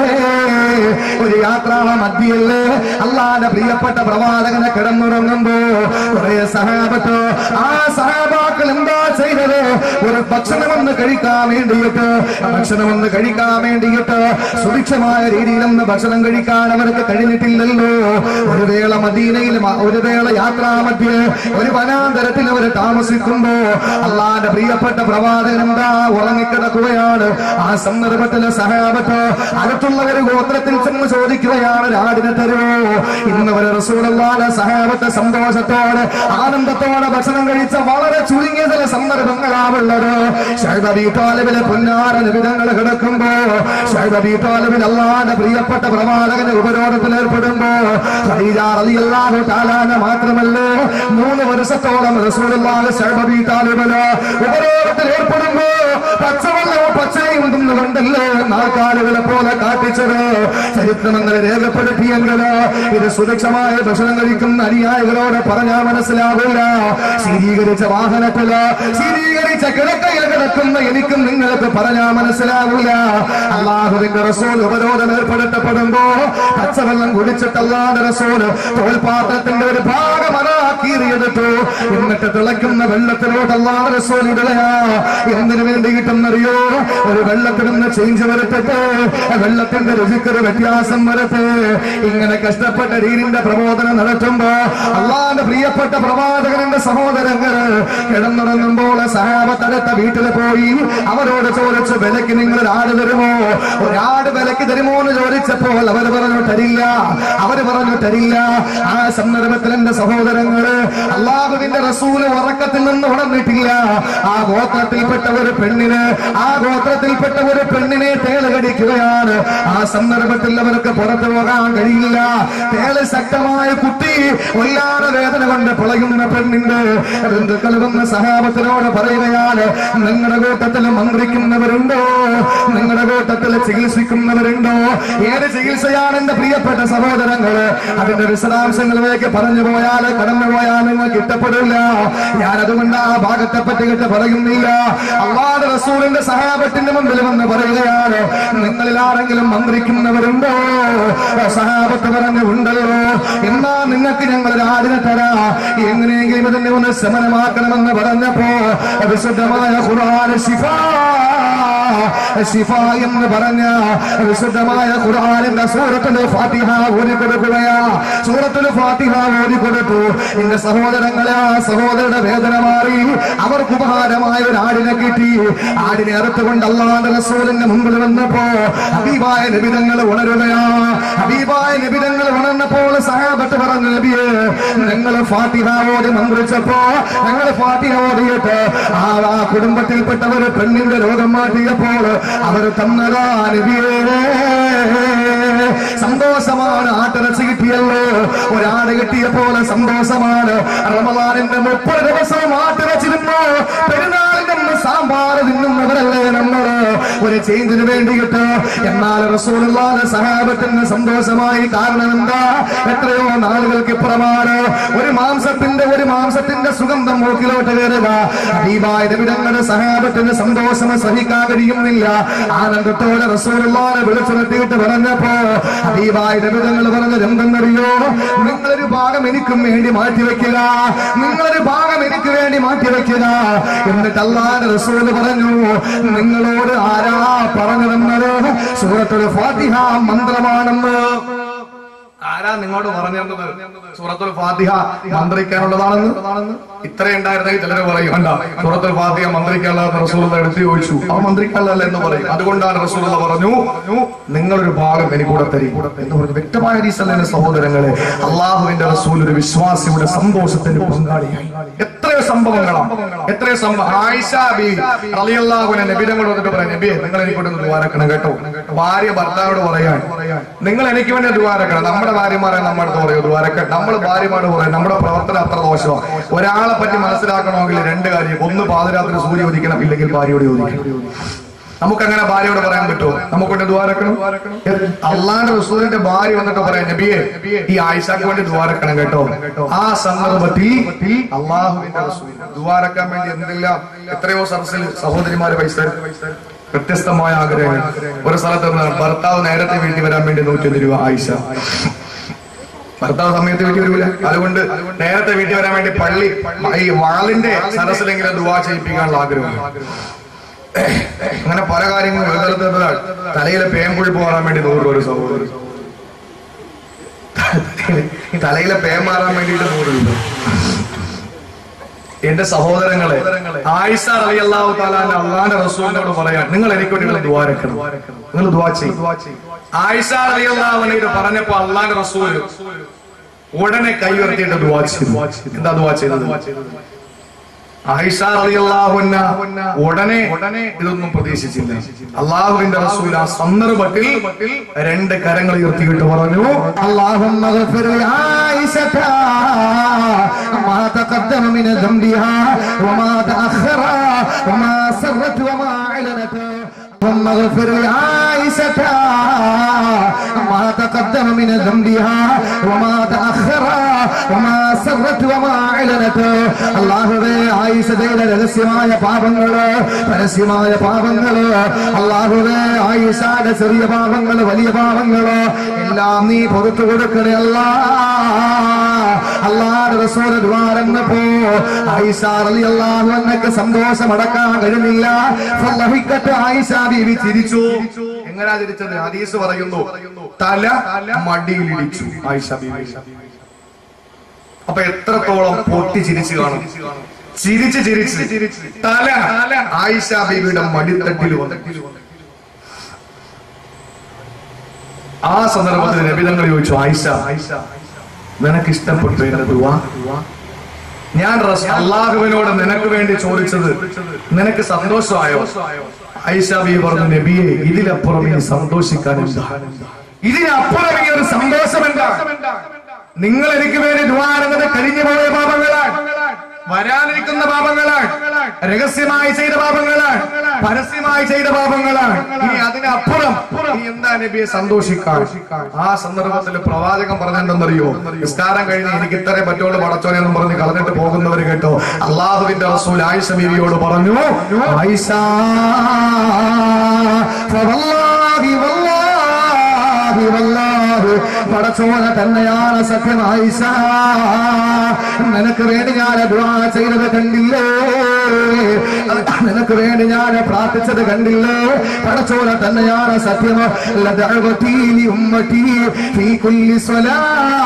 ഒരു യാത്രാ മധ്യല്ലേ അല്ലാതെ പ്രിയപ്പെട്ട പ്രവാചകനെ കിടന്നുറങ്ങുമ്പോ കുറെ സഹാബത്ത് ആ സഹാബാക്കൾ എന്താ ചെയ്തത് ഒരു ഭക്ഷണമെന്ന് കഴിക്കാൻ വേണ്ടിയിട്ട് ഭക്ഷണമെന്ന് കഴിക്കാൻ വേണ്ടിയിട്ട് സുഭിക്ഷമായ രീതിയിലൊന്ന് ഭക്ഷണം കഴിക്കാൻ അവർക്ക് കഴിഞ്ഞിട്ടില്ലല്ലോ ഒരു വേള മദീനയിൽ മ- ഒരു വേള യാത്രാ മധ്യേ ഒരു വനാന്തരത്തിൽ അവർ താമസിക്കുമ്പോ അള്ളാന്റെ പ്രിയപ്പെട്ട പ്രവാചകൻ എന്താ ഉറങ്ങിക്കിടക്കുകയാണ് ആ സന്ദർഭത്തിലെ സഹാബത്ത് അടുത്തുള്ള ഒരു ഗോത്രത്തിൽ ചെന്ന് ചോദിക്കുകയാണ് രാടിനെ തരുമോ ഇന്ന് വരെ റസൂലുള്ളാഹിന്റെ സഹാബത്തെ സന്തോഷത്തോടെ ആനന്ദത്തോടെ ഭക്ഷണം കഴിച്ച വളരെ ചുരുങ്ങിയ ചില സന്ദർഭങ്ങളാവുള്ളത് ഷൈബി താലിബിലെ പൊന്നാര നിബിധങ്ങൾ കിടക്കുമ്പോ ഷൈബി താലിബിൽ അള്ളാന്റെ പ്രിയപ്പെട്ട പ്രവാചകന് ഉപരോധത്തിൽ ഏർപ്പെടുമ്പോ ഖദീജ റളിയല്ലാഹു തആലാന മാത്രമല്ല മൂന്ന് വർഷത്തോളം റസൂലുള്ളാഹി ഷൈബി താലിബില് ഉപരോധത്തിൽ ഏർപ്പെടുമ്പോ പച്ചവെള്ളവും പച്ചയും തിന്നുകൊണ്ടല്ലേ നാൽക്കാലുകളെ പോലെ കാട്ടിച്ചത് ചരിത്രമെന്ന് രേഖപ്പെടുത്തിയെങ്കില് ഇത് സുരക്ഷമായ ഭക്ഷണം കഴിക്കുന്ന അനുയായികളോട് പറഞ്ഞാൽ മനസ്സിലാവില്ല ശീതീകരിച്ച വാഹനത്തില് ശീതീകരിച്ച കിടക്കയിൽ കിടക്കുന്ന എനിക്കും നിങ്ങൾക്ക് പറഞ്ഞാൽ മനസ്സിലാവില്ല അള്ളാഹുവിന്റെ റസൂൽ ഉപരോധം ഏർപ്പെടുത്തപ്പെടുമ്പോ പച്ചവെള്ളം കുടിച്ചിട്ടല്ലാതെ റസൂൽ തോൽപാത്രത്തിന്റെ ഒരു ഭാഗം അതാക്കീറിയെടുത്തു എന്നിട്ട് തിളയ്ക്കുന്ന വെള്ളത്തിലോട്ട് അല്ലാതെ റസൂൽ ഇടലയാ എന്തിനു വേണ്ടിയിട്ടെന്നറിയോ ഒരു വെള്ളത്തിൽ നിന്ന് ചേഞ്ച് വരട്ടെ വെള്ളത്തിന്റെ രുചിക്കൊരു വ്യത്യാസം വരട്ടെ ഇങ്ങനെ കഷ്ടപ്പെട്ട രീതിന്റെ പ്രബോധനം നടത്തുമ്പോ അള്ളാന്റെ പ്രിയപ്പെട്ട പ്രവാചകന്റെ സഹോദരങ്ങൾ കിടന്നുറങ്ങുമ്പോൾ സഹാബത്തടുത്ത വീട്ടിൽ പോയി അവരോട് ചോദിച്ചു വിലക്ക് നിങ്ങൾ ഒരാട് തരുമോ ഒരാട് വിലക്ക് തരുമോ എന്ന് ചോദിച്ചപ്പോൾ അവർ പറഞ്ഞു തരില്ല അവര് പറഞ്ഞു തരില്ല ആ സന്ദർഭത്തിൽ എന്റെ സഹോദരങ്ങള് അള്ളാഹുവിന്റെ റസൂല് ഉറക്കത്തിൽ നിന്ന് ഉണർന്നിട്ടില്ല ആ ഗോത്രത്തിൽപ്പെട്ട ഒരു പെണ്ണിന് ആ ഗോത്രത്തിൽപ്പെട്ട ഒരു പെണ്ണിനെ തേള് കടിക്കുകയാണ് ആ സന്ദർഭത്തിൽ അവർക്ക് പുറത്തു പോകാൻ കഴിയില്ല തേള് ശക്തമായ കുട്ടി വല്ലാതെ വേദന കൊണ്ട് പിളയുന്ന പെണ്ണിന്റെ ബന്ധുക്കൾ വന്ന് സഹാബത്തിനോട് പറയുകയാണ് നിങ്ങളുടെ കൂട്ടത്തിൽ മന്ത്രിക്കുന്നവരുണ്ടോ നിങ്ങളുടെ കൂട്ടത്തിൽ ചികിത്സിക്കുന്നവരുണ്ടോ ഏത് ചികിത്സയാണ് എന്റെ പ്രിയപ്പെട്ട സഹോദരങ്ങള് അതിന്റെ വിശദാംശങ്ങളിലേക്ക് പറഞ്ഞു പോയാൽ കടന്നു പോയാൽ നിങ്ങൾക്ക് ഇഷ്ടപ്പെടില്ല ഞാൻ അതുകൊണ്ട് ആ ഭാഗത്തെ പറ്റി കിട്ട് പറയുന്നില്ല അള്ളാഹ് റസൂലിന്റെ സഹാബത്തിന്റെ മുമ്പിൽ വന്ന് പറയുകയാണ് നിങ്ങളിൽ ആരെങ്കിലും മന്ത്രിക്കുന്നവരുണ്ടോ സഹാബത്ത് പറഞ്ഞു ഉണ്ടല്ലോ എന്നാ നിങ്ങൾക്ക് ഞങ്ങൾ ഒരു ആടിനെ തരാ എങ്ങനെയെങ്കിലും ഇതിനെ ഒന്ന് ശമനമാക്കണമെന്ന് പറഞ്ഞപ്പോ വിശുദ്ധമായ ഖുർആൻ ശിഫാ ശിഫ എന്ന് പറഞ്ഞ വിശുദ്ധമായ ഖുർആനിന്റെ സൂറത്തുൽ ഫാത്തിഹ ഓതി കൊടുക്കുകയാ സൂറത്തുൽ ഫാത്തിഹ ഓതി കൊടുത്തു എന്റെ സഹോദരങ്ങളെ ആ സഹോദരയുടെ വേദന മാറി അവർക്ക് ഉപഹാരമായ ഒരു ആടിനെ കിട്ടി ആടിനെ അറുത്തുകൊണ്ട് അള്ളാന്റെ റസൂലിന്റെ മുമ്പിൽ വന്നപ്പോ ഹബീബായ നിബിതങ്ങൾ ഉണരുകയാ ഹബീബായ നിബിതങ്ങൾ ഉണർന്നപ്പോൾ സഹാബത്ത് പറഞ്ഞു നബിയെ ഞങ്ങൾ ഫാത്തിഹ ഓതി മന്ത്രിച്ചപ്പോ ഞങ്ങൾ ഫാത്തിഹ ഓതിയിട്ട് ആ ആ കുടുംബത്തിൽപ്പെട്ട ഒരു പെണ്ണിന്റെ രോഗം മാറ്റിയപ്പോൾ അവർ തന്നതാ നബിയേ സന്തോഷമാണ് ആട്ടിറച്ചി കിട്ടിയല്ലോ ഒരാട് കിട്ടിയ പോലെ സന്തോഷമാണ് റമദാനിന്റെ മുപ്പത് ദിവസവും ആട്ടിറച്ചിരുന്നു പെരുന്നാളിന്റെ അന്ന് സാമ്പാർ തിന്നുന്നവരല്ലേ നമ്മള് ഒരു ചേഞ്ചിന് വേണ്ടിയിട്ട് എന്നാൽ റസൂലുള്ളാഹിന്റെ സഹാബത്തിന് സന്തോഷമായി കാരണം എന്താ എത്രയോ നാളുകൾക്ക് ഇപ്പുറമാണ് ഒരു മാംസത്തിന്റെ ഒരു മാംസത്തിന്റെ സുഗന്ധം മൂക്കിലോട്ട് കയറുക ഹബീബായ നബിതങ്ങളുടെ സഹാബത്തിന് സന്തോഷം സഹിക്കാൻ കഴിയുന്നില്ല ആനന്ദത്തോടെ റസൂലുള്ളാഹിനെ വിളിച്ചു നിർത്തിയിട്ട് പറഞ്ഞപ്പോ ഹബീബായ നബിതങ്ങൾ പറഞ്ഞത് എന്തെന്നറിയോ നിങ്ങളൊരു ഭാഗം എനിക്കും വേണ്ടി മാറ്റിവെക്കുക നിങ്ങളൊരു ഭാഗം എനിക്ക് വേണ്ടി മാറ്റിവെക്കുക എന്നിട്ട് അല്ലാതെ റസൂൽ പറഞ്ഞു നിങ്ങളോട് ആരാ പറഞ്ഞതെന്നത് സൂറത്തൊരു ഫാത്തിഹ മന്ത്രമാണെന്ന് ആരാ നിങ്ങളോട് പറഞ്ഞത് സൂറത്തുൽ ഫാത്തിഹ മന്ത്രിക്കാനുള്ളതാണെന്ന് ഇത്ര ഉണ്ടായിരുന്നെങ്കിൽ ചിലർ പറയും കണ്ട സൂറത്തുൽ ഫാത്തിഹ മന്ത്രിക്കാനുള്ളത് റസൂൽ എടുത്ത് ചോദിച്ചു ആ മന്ത്രിക്കാനുള്ളതല്ല എന്ന് പറയും അതുകൊണ്ടാണ് റസൂൽ പറഞ്ഞു നിങ്ങളൊരു ഭാഗം എനിക്കൂടെ തരും എന്ന് പറഞ്ഞു വ്യക്തമായ രീതിയിൽ സഹോദരങ്ങളെ അള്ളാഹുവിന്റെ റസൂൽ ഒരു വിശ്വാസിയുടെ സന്തോഷത്തിന് പങ്കാളിയായി എത്ര എത്രയോ സംഭവങ്ങളാണ് എത്രയോ സംഭവം ആയിഷ ബി റളിയല്ലാഹുവിനെ നബിതങ്ങൾ വന്നിട്ട് പറയാം നബിയെ നിങ്ങൾ എനിക്കൊന്ന് ദ്വാരക്കണം കേട്ടോ ഭാര്യ ഭർത്താവോട് പറയാൻ നിങ്ങൾ എനിക്ക് വേണ്ടി ദ്വാരക്കണം നമ്മുടെ ഭാര്യമാരെ നമ്മുടെ അടുത്ത് പറയൂ ദ്വാരക്കണം നമ്മൾ ഭാര്യമാരോട് പറയാം നമ്മുടെ പ്രവർത്തനം അത്ര ദോഷമാണ് ഒരാളെ പറ്റി മനസ്സിലാക്കണമെങ്കിൽ രണ്ട് കാര്യം ഒന്ന് പാതിരാത്രി സൂര്യ ഉദിക്കണം ഇല്ലെങ്കിൽ ഭാര്യയോട് ചോദിക്കണം നമുക്കങ്ങനെ ഭാര്യയോട് പറയാൻ പറ്റുമോ നമുക്കൊണ്ട് ദ്വാരക്കണം അള്ളാന്റെ റസൂലിന്റെ ഭാര്യ വന്നിട്ട് പറയാം നബിയെ ഈ ആയിഷാക്ക് വേണ്ടി ദ്വാരക്കണം കേട്ടോ ആ സന്ദർഭത്തിൽ അള്ളാഹുവിന്റെ റസൂൽ ദ്വാരക്കാൻ വേണ്ടി എന്തെല്ലാം എത്രയോ സദസ്സിൽ സഹോദരിമാര് പൈസ വ്യത്യസ്തമായ ആഗ്രഹങ്ങൾ ഒരു സ്ഥലത്ത് നിന്ന് ഭർത്താവ് നേരത്തെ വീട്ടിൽ വരാൻ വേണ്ടി നൂറ്റി രൂപ ആയിഷ ഭർത്താവ് സമയത്ത് വീട്ടിൽ വരില്ല അതുകൊണ്ട് നേരത്തെ വീട്ടിൽ വരാൻ വേണ്ടി പള്ളി ഈ വാളിന്റെ സദസ്സിലെങ്കിലും ദുവാ ചെയ്യിപ്പിക്കാനുള്ള ആഗ്രഹം അങ്ങനെ പല കാര്യങ്ങളും വെറുതെ തലയിലെ പേമ്പുഴി പോകാൻ വേണ്ടി നൂറ് ഒരു സഹോദരി തലയിലെ പേ മാറാൻ വേണ്ടിയിട്ട് നൂറ് രൂപ എന്റെ സഹോദരങ്ങളെ ആയിഷ അലി അള്ളാഹു താലാന്റെ അള്ളാന്റെ റസൂലിനോട് പറയാൻ നിങ്ങൾ എനിക്ക് വേണ്ടി നിങ്ങൾ ദ്വാരക്കണം നിങ്ങൾ ദ്വാ ചെയ്യും ആയിഷ അലി അള്ളാഹുവിനോട് പറഞ്ഞപ്പോ അള്ളാന്റെ റസൂൽ ഉടനെ കൈ ഉയർത്തിയിട്ട് ദ്വാ ചെയ്തു എന്താ ദ്വാ ചെയ്തത് ആയിഷ റളിയല്ലാഹുന്ന ഉടനെ ഉടനെ ഇതൊന്നും പ്രതീക്ഷിച്ചില്ല അള്ളാഹുവിന്റെ റസൂൽ ആ സന്ദർഭത്തിൽ രണ്ട് കരങ്ങൾ ഉയർത്തിയിട്ട് പറഞ്ഞു اللهم اغفر لعائشة ما تقدم من ذنبها وما تأخر وما سرت وما أعلنت اللهم اغفر لعائشة ما تقدم من ذنبها وما تأخر وما سرت وما أعلنت അള്ളാഹുവേ ആയിഷയുടെ രഹസ്യമായ പാപങ്ങള് പരസ്യമായ പാപങ്ങള് അള്ളാഹുവേ ആയിഷയുടെ ചെറിയ പാപങ്ങള് വലിയ പാപങ്ങള് എല്ലാം നീ പുറത്തു കൊടുക്കണേ അല്ലാ അള്ളാഹുടെ റസൂൽ ദ്വാരന്നപ്പോ ആയിഷ റളിയല്ലാഹു അൻഹക്ക് സന്തോഷം അടക്കാൻ കഴിഞ്ഞില്ല ഫല്ലഹിക്കത്ത് ആയിഷ ബീവി ചിരിച്ചു എങ്ങനെയാ തിരിച്ചത് ഹദീസ് പറയുന്നു തല മടിയിലിടിച്ചു ആയിഷ ബീവി അപ്പൊ എത്രത്തോളം പൊട്ടി ചിരിച്ചു കാണും ചിരിച്ച് ചിരിച്ച് തല ആയിഷ ബീവിയുടെ മടിത്തട്ടിൽ വന്നു ആ സന്ദർഭത്തിൽ നബിതങ്ങൾ ചോദിച്ചു ആയിഷ നിനക്ക് ഇഷ്ടപ്പെട്ടു എന്റെ ദുവാ ഞാൻ റസ്- അള്ളാഹുവിനോട് നിനക്ക് വേണ്ടി ചോദിച്ചത് നിനക്ക് സന്തോഷമായോ ഐഷ ബി പറഞ്ഞു നബിയെ ഇതിലപ്പുറം ഇനി സന്തോഷിക്കാൻ എന്താ ഇതിനപ്പുറം ഇനി ഒരു സന്തോഷം എന്താ നിങ്ങൾ എനിക്ക് വേണ്ടി ദ്വാരന്നത് കഴിഞ്ഞു പോയ പാപങ്ങളാണ് വരാനിരിക്കുന്ന പാപങ്ങളാണ് രഹസ്യമായി ചെയ്ത പാപങ്ങളാണ് പരസ്യമായി ചെയ്ത പാപങ്ങളാണ് ഇനി അതിനപ്പുറം ഇനി എന്താ നബിയെ സന്തോഷിക്കാൻ ആ സന്ദർഭത്തിൽ പ്രവാചകൻ പറഞ്ഞെന്തെന്നറിയോ നിസ്കാരം കഴിഞ്ഞ് എനിക്ക് ഇത്രേ പറ്റുള്ളൂ പടച്ചോനെ എന്നും പറഞ്ഞ് കളഞ്ഞിട്ട് പോകുന്നവർ കേട്ടോ അള്ളാഹുവിന്റെ റസൂൽ ആയിഷ ബീവിയോട് പറഞ്ഞു ആയിഷ ഫവല്ലാഹി വല്ലാഹി വല്ലാഹി പടച്ചോന തന്നെയാണ് സത്യം ആയിഷ നിനക്ക് വേണ്ടി ഞാൻ ദുആ ചെയ്തത് കണ്ടില്ലേ നിനക്ക് വേണ്ടി ഞാൻ പ്രാർത്ഥിച്ചത് കണ്ടില്ലേ പടച്ചോന തന്നെയാണ് സത്യം ലദഅവതി ലി ഉമ്മതി ഫീ കുല്ലി സ്വലാ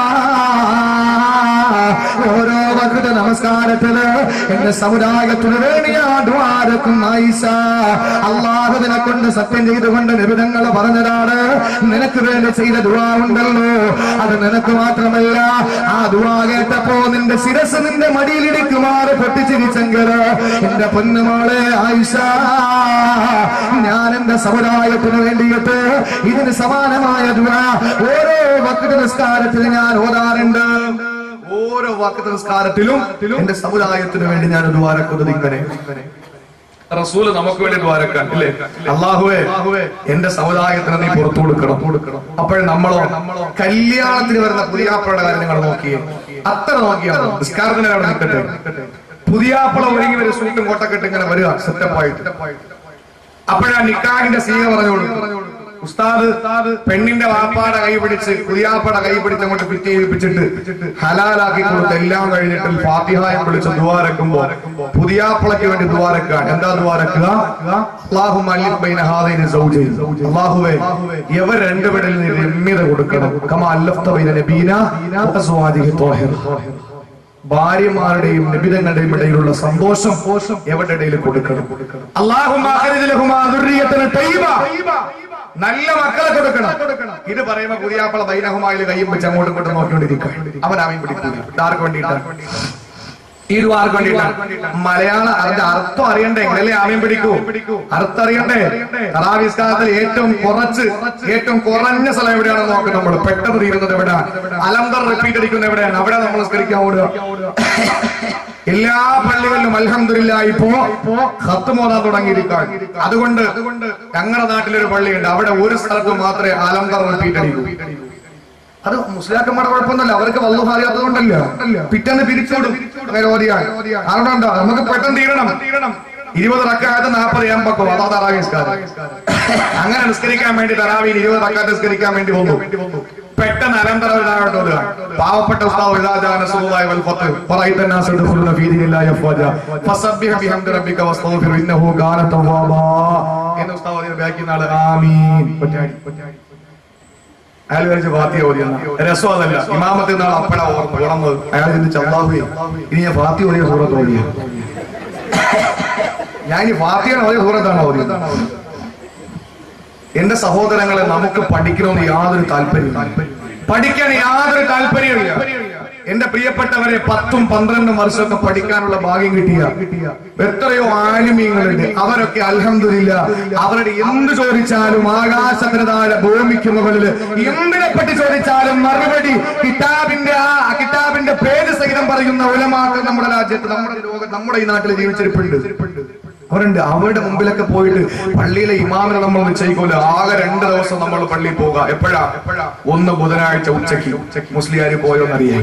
ഓരോ വകൃത നമസ്കാരത്തിന് എന്റെ സമുദായത്തിന് വേണ്ടി ഞാൻ ദ്വാരക്കും ആയിഷ അള്ളാഹുവിനെ കൊണ്ട് സത്യം ചെയ്തുകൊണ്ട് നിബിധങ്ങൾ പറഞ്ഞതാണ് നിനക്ക് വേണ്ടി ചെയ്ത ദുവാ ഉണ്ടല്ലോ അത് നിനക്ക് മാത്രമല്ല ആ ദുവാ കേട്ടപ്പോ നിന്റെ ശിരസ് നിന്റെ മടിയിലിടിക്കുമാറ് പൊട്ടിച്ചിരിച്ചെങ്കിൽ എന്റെ പൊന്നുമോളെ ആയിഷ ഞാൻ എന്റെ സമുദായത്തിന് വേണ്ടിയിട്ട് ഇതിന് സമാനമായ ദുവാ ഓരോ വക്ര നിസ്കാരത്തിന് ഞാൻ ഓതാറുണ്ട് ഓരോ വാക്കത്തെ നിസ്കാരത്തിലും എന്റെ സമുദായത്തിന് വേണ്ടി ഞാൻ ദ്വാരക്കുന്നത് ഇങ്ങനെ റസൂല് നമുക്ക് വേണ്ടി ദ്വാരക്കാൻ ഇല്ലേ അള്ളാഹുവേ എന്റെ സമുദായത്തിന് നീ പുറത്തു കൊടുക്കണം കൊടുക്കണം അപ്പോൾ നമ്മളോ കല്യാണത്തിന് വരുന്ന പുതിയാപ്പളുടെ കാര്യം നിങ്ങൾ നോക്കിയേ അത്ര നോക്കിയാണ് നിസ്കാരത്തിന് അവിടെ നിൽക്കട്ടെ പുതിയാപ്പള ഒരുങ്ങി വരും സൂട്ടും കോട്ടക്കെട്ട് ഇങ്ങനെ വരിക സെറ്റപ്പായിട്ട് അപ്പോഴാ നിക്കാഹിന്റെ സീക പറഞ്ഞോളൂ ഉസ്താദ് പെണ്ണിന്റെ വാപ്പാടെ കൈ പിടിച്ച് പുതിയാപ്പയുടെ കൈ പിടിച്ച് അങ്ങോട്ട് ഫിറ്റ് ചെയ്യിപ്പിച്ചിട്ട് ഹലാലാക്കി കൊടുത്ത് എല്ലാം കഴിഞ്ഞിട്ട് ഫാത്തിഹായം വിളിച്ച് ദ്വാരക്കുമ്പോ പുതിയാപ്പളയ്ക്ക് വേണ്ടി ദ്വാരക്കാൻ എന്താ ദ്വാരക്കുക അള്ളാഹു അള്ളാഹുവേ ഇവർ രണ്ടുപേരിൽ നീ രമ്യത കൊടുക്കണം കമാ അല്ലഫ്ത ബൈന നബീന വഅസ്വാദിഹി ത്വാഹിറ. ഭാര്യമാരുടെയും നിബിതങ്ങളുടെയും ഇടയിലുള്ള സന്തോഷം എവരുടെ ഇടയിൽ കൊടുക്കണം അല്ലാഹുമ്മ അഖ്രിജ് ലഹുമാ ദുർരിയത്തൻ തയ്യിബ. നല്ല മക്കളെ കൊടുക്കണം ഇത് പറയുമ്പോ പുതിയാപ്പള ബൈനഹുമായിൽ കയ്യും വെച്ച് അങ്ങോട്ടും ഇങ്ങോട്ടും നോക്കിക്കൊണ്ടിരിക്കുക അവൻ അവൻ പിടിക്കൂല ആർക്ക് വേണ്ടിയിട്ടാണ് ഈ ദ്വാർക്ക് വേണ്ടിയിട്ടാണ് മലയാളം അതിന്റെ അർത്ഥം അറിയണ്ടേ എങ്ങനെയല്ലേ ആമയം പിടിക്കൂ അർത്ഥം അറിയണ്ടേ തറാവിസ്കാരത്തിൽ ഏറ്റവും കുറച്ച് ഏറ്റവും കുറഞ്ഞ സ്ഥലം എവിടെയാണെന്ന് നോക്കും നമ്മൾ പെട്ടെന്ന് തീരുന്നത് എവിടെയാണ് അലന്തർ റിപ്പീറ്റ് അടിക്കുന്നത് എവിടെയാണ് അവിടെ നമ്മൾ സ്കരിക്കാൻ ഓടുക എല്ലാ പള്ളികളിലും അൽഹംദുലില്ല ഇപ്പോ ഹത്ത് മോതാൻ തുടങ്ങിയിരിക്കാൻ അതുകൊണ്ട് ഞങ്ങളുടെ നാട്ടിലൊരു പള്ളിയുണ്ട് അവിടെ ഒരു സ്ഥലത്ത് മാത്രമേ അലന്തർ റിപ്പീറ്റ് അടിക്കൂ അത് മുസ്ലിയാക്കന്മാരുടെ കുഴപ്പമൊന്നുമല്ല അവർക്ക് വല്ലതും അറിയാത്തതുകൊണ്ടല്ല പിറ്റേന്ന് പിരിച്ചോടും അങ്ങനെ ഓതിയാൽ അതുകൊണ്ടോ നമുക്ക് പെട്ടെന്ന് തീരണം ഇരുപത് റക്കായത്ത് നാൽപ്പത് ഏമ്പക്കോ അതാ തറാവി നിസ്കാരം അങ്ങനെ നിസ്കരിക്കാൻ വേണ്ടി തറാവിയിൽ ഇരുപത് റക്കാത്ത് നിസ്കരിക്കാൻ വേണ്ടി വന്നു പെട്ടെന്ന് അലന്തര ഇതാകട്ടെ പാവപ്പെട്ട ഉസ്താദ് ഇതാജാന സുഖായ വൽ ഫത്ത് ഫറൈത الناس يدخلون في دين الله افواجا فسبح بحمد ربك واستغفر انه كان توابا എന്ന് ഉസ്താദ് ഓതിയ ബാക്കി നാളെ ആമീൻ ഒറ്റയാടി ഒറ്റയാടി അയാൾ വിചാരിച്ച ഫാത്തിയ ഓതിയെന്ന രസം അതല്ല ഇമാമത്തിൽ നിന്നാണ് അപ്പഴ ഓർമ്മ ഉണർന്നത് അയാൾ ചിന്തിച്ച് അള്ളാഹുവേ ഇനി ഞാൻ ഫാത്തി ഓതിയ സൂറത്ത് ഓതിയ ഞാൻ ഇനി ഫാത്തിയാണ് ഓതിയ സൂറത്താണ് ഓതിയത് എന്റെ സഹോദരങ്ങളെ നമുക്ക് പഠിക്കണമെന്ന് യാതൊരു താല്പര്യം പഠിക്കാൻ യാതൊരു താല്പര്യമില്ല എന്റെ പ്രിയപ്പെട്ടവരെ പത്തും പന്ത്രണ്ടും വർഷമൊക്കെ പഠിക്കാനുള്ള ഭാഗ്യം കിട്ടിയ എത്രയോ ആലിമീങ്ങളുണ്ട് അവരൊക്കെ അൽഹംദുലില്ല അവരുടെ എന്ത് ചോദിച്ചാലും ആകാശത്തിന് താഴെ ഭൂമിക്ക് മുകളിൽ എന്തിനെ പറ്റി ചോദിച്ചാലും മറുപടി കിതാബിന്റെ ആ കിതാബിന്റെ പേര് സഹിതം പറയുന്ന ഉലമാക്കൾ നമ്മുടെ രാജ്യത്ത് നമ്മുടെ ലോകം നമ്മുടെ ഈ നാട്ടിൽ ജീവിച്ചിരിപ്പുണ്ട് അവരുണ്ട് അവരുടെ മുമ്പിലൊക്കെ പോയിട്ട് പള്ളിയിലെ ഇമാമിനെ നമ്മൾ നിശ്ചയിക്കൂല ആകെ രണ്ട് ദിവസം നമ്മൾ പള്ളിയിൽ പോകുക എപ്പോഴാ ഒന്ന് ബുധനാഴ്ച ഉച്ചയ്ക്ക് മുസ്ലിയാര് പോയോന്നറിയാം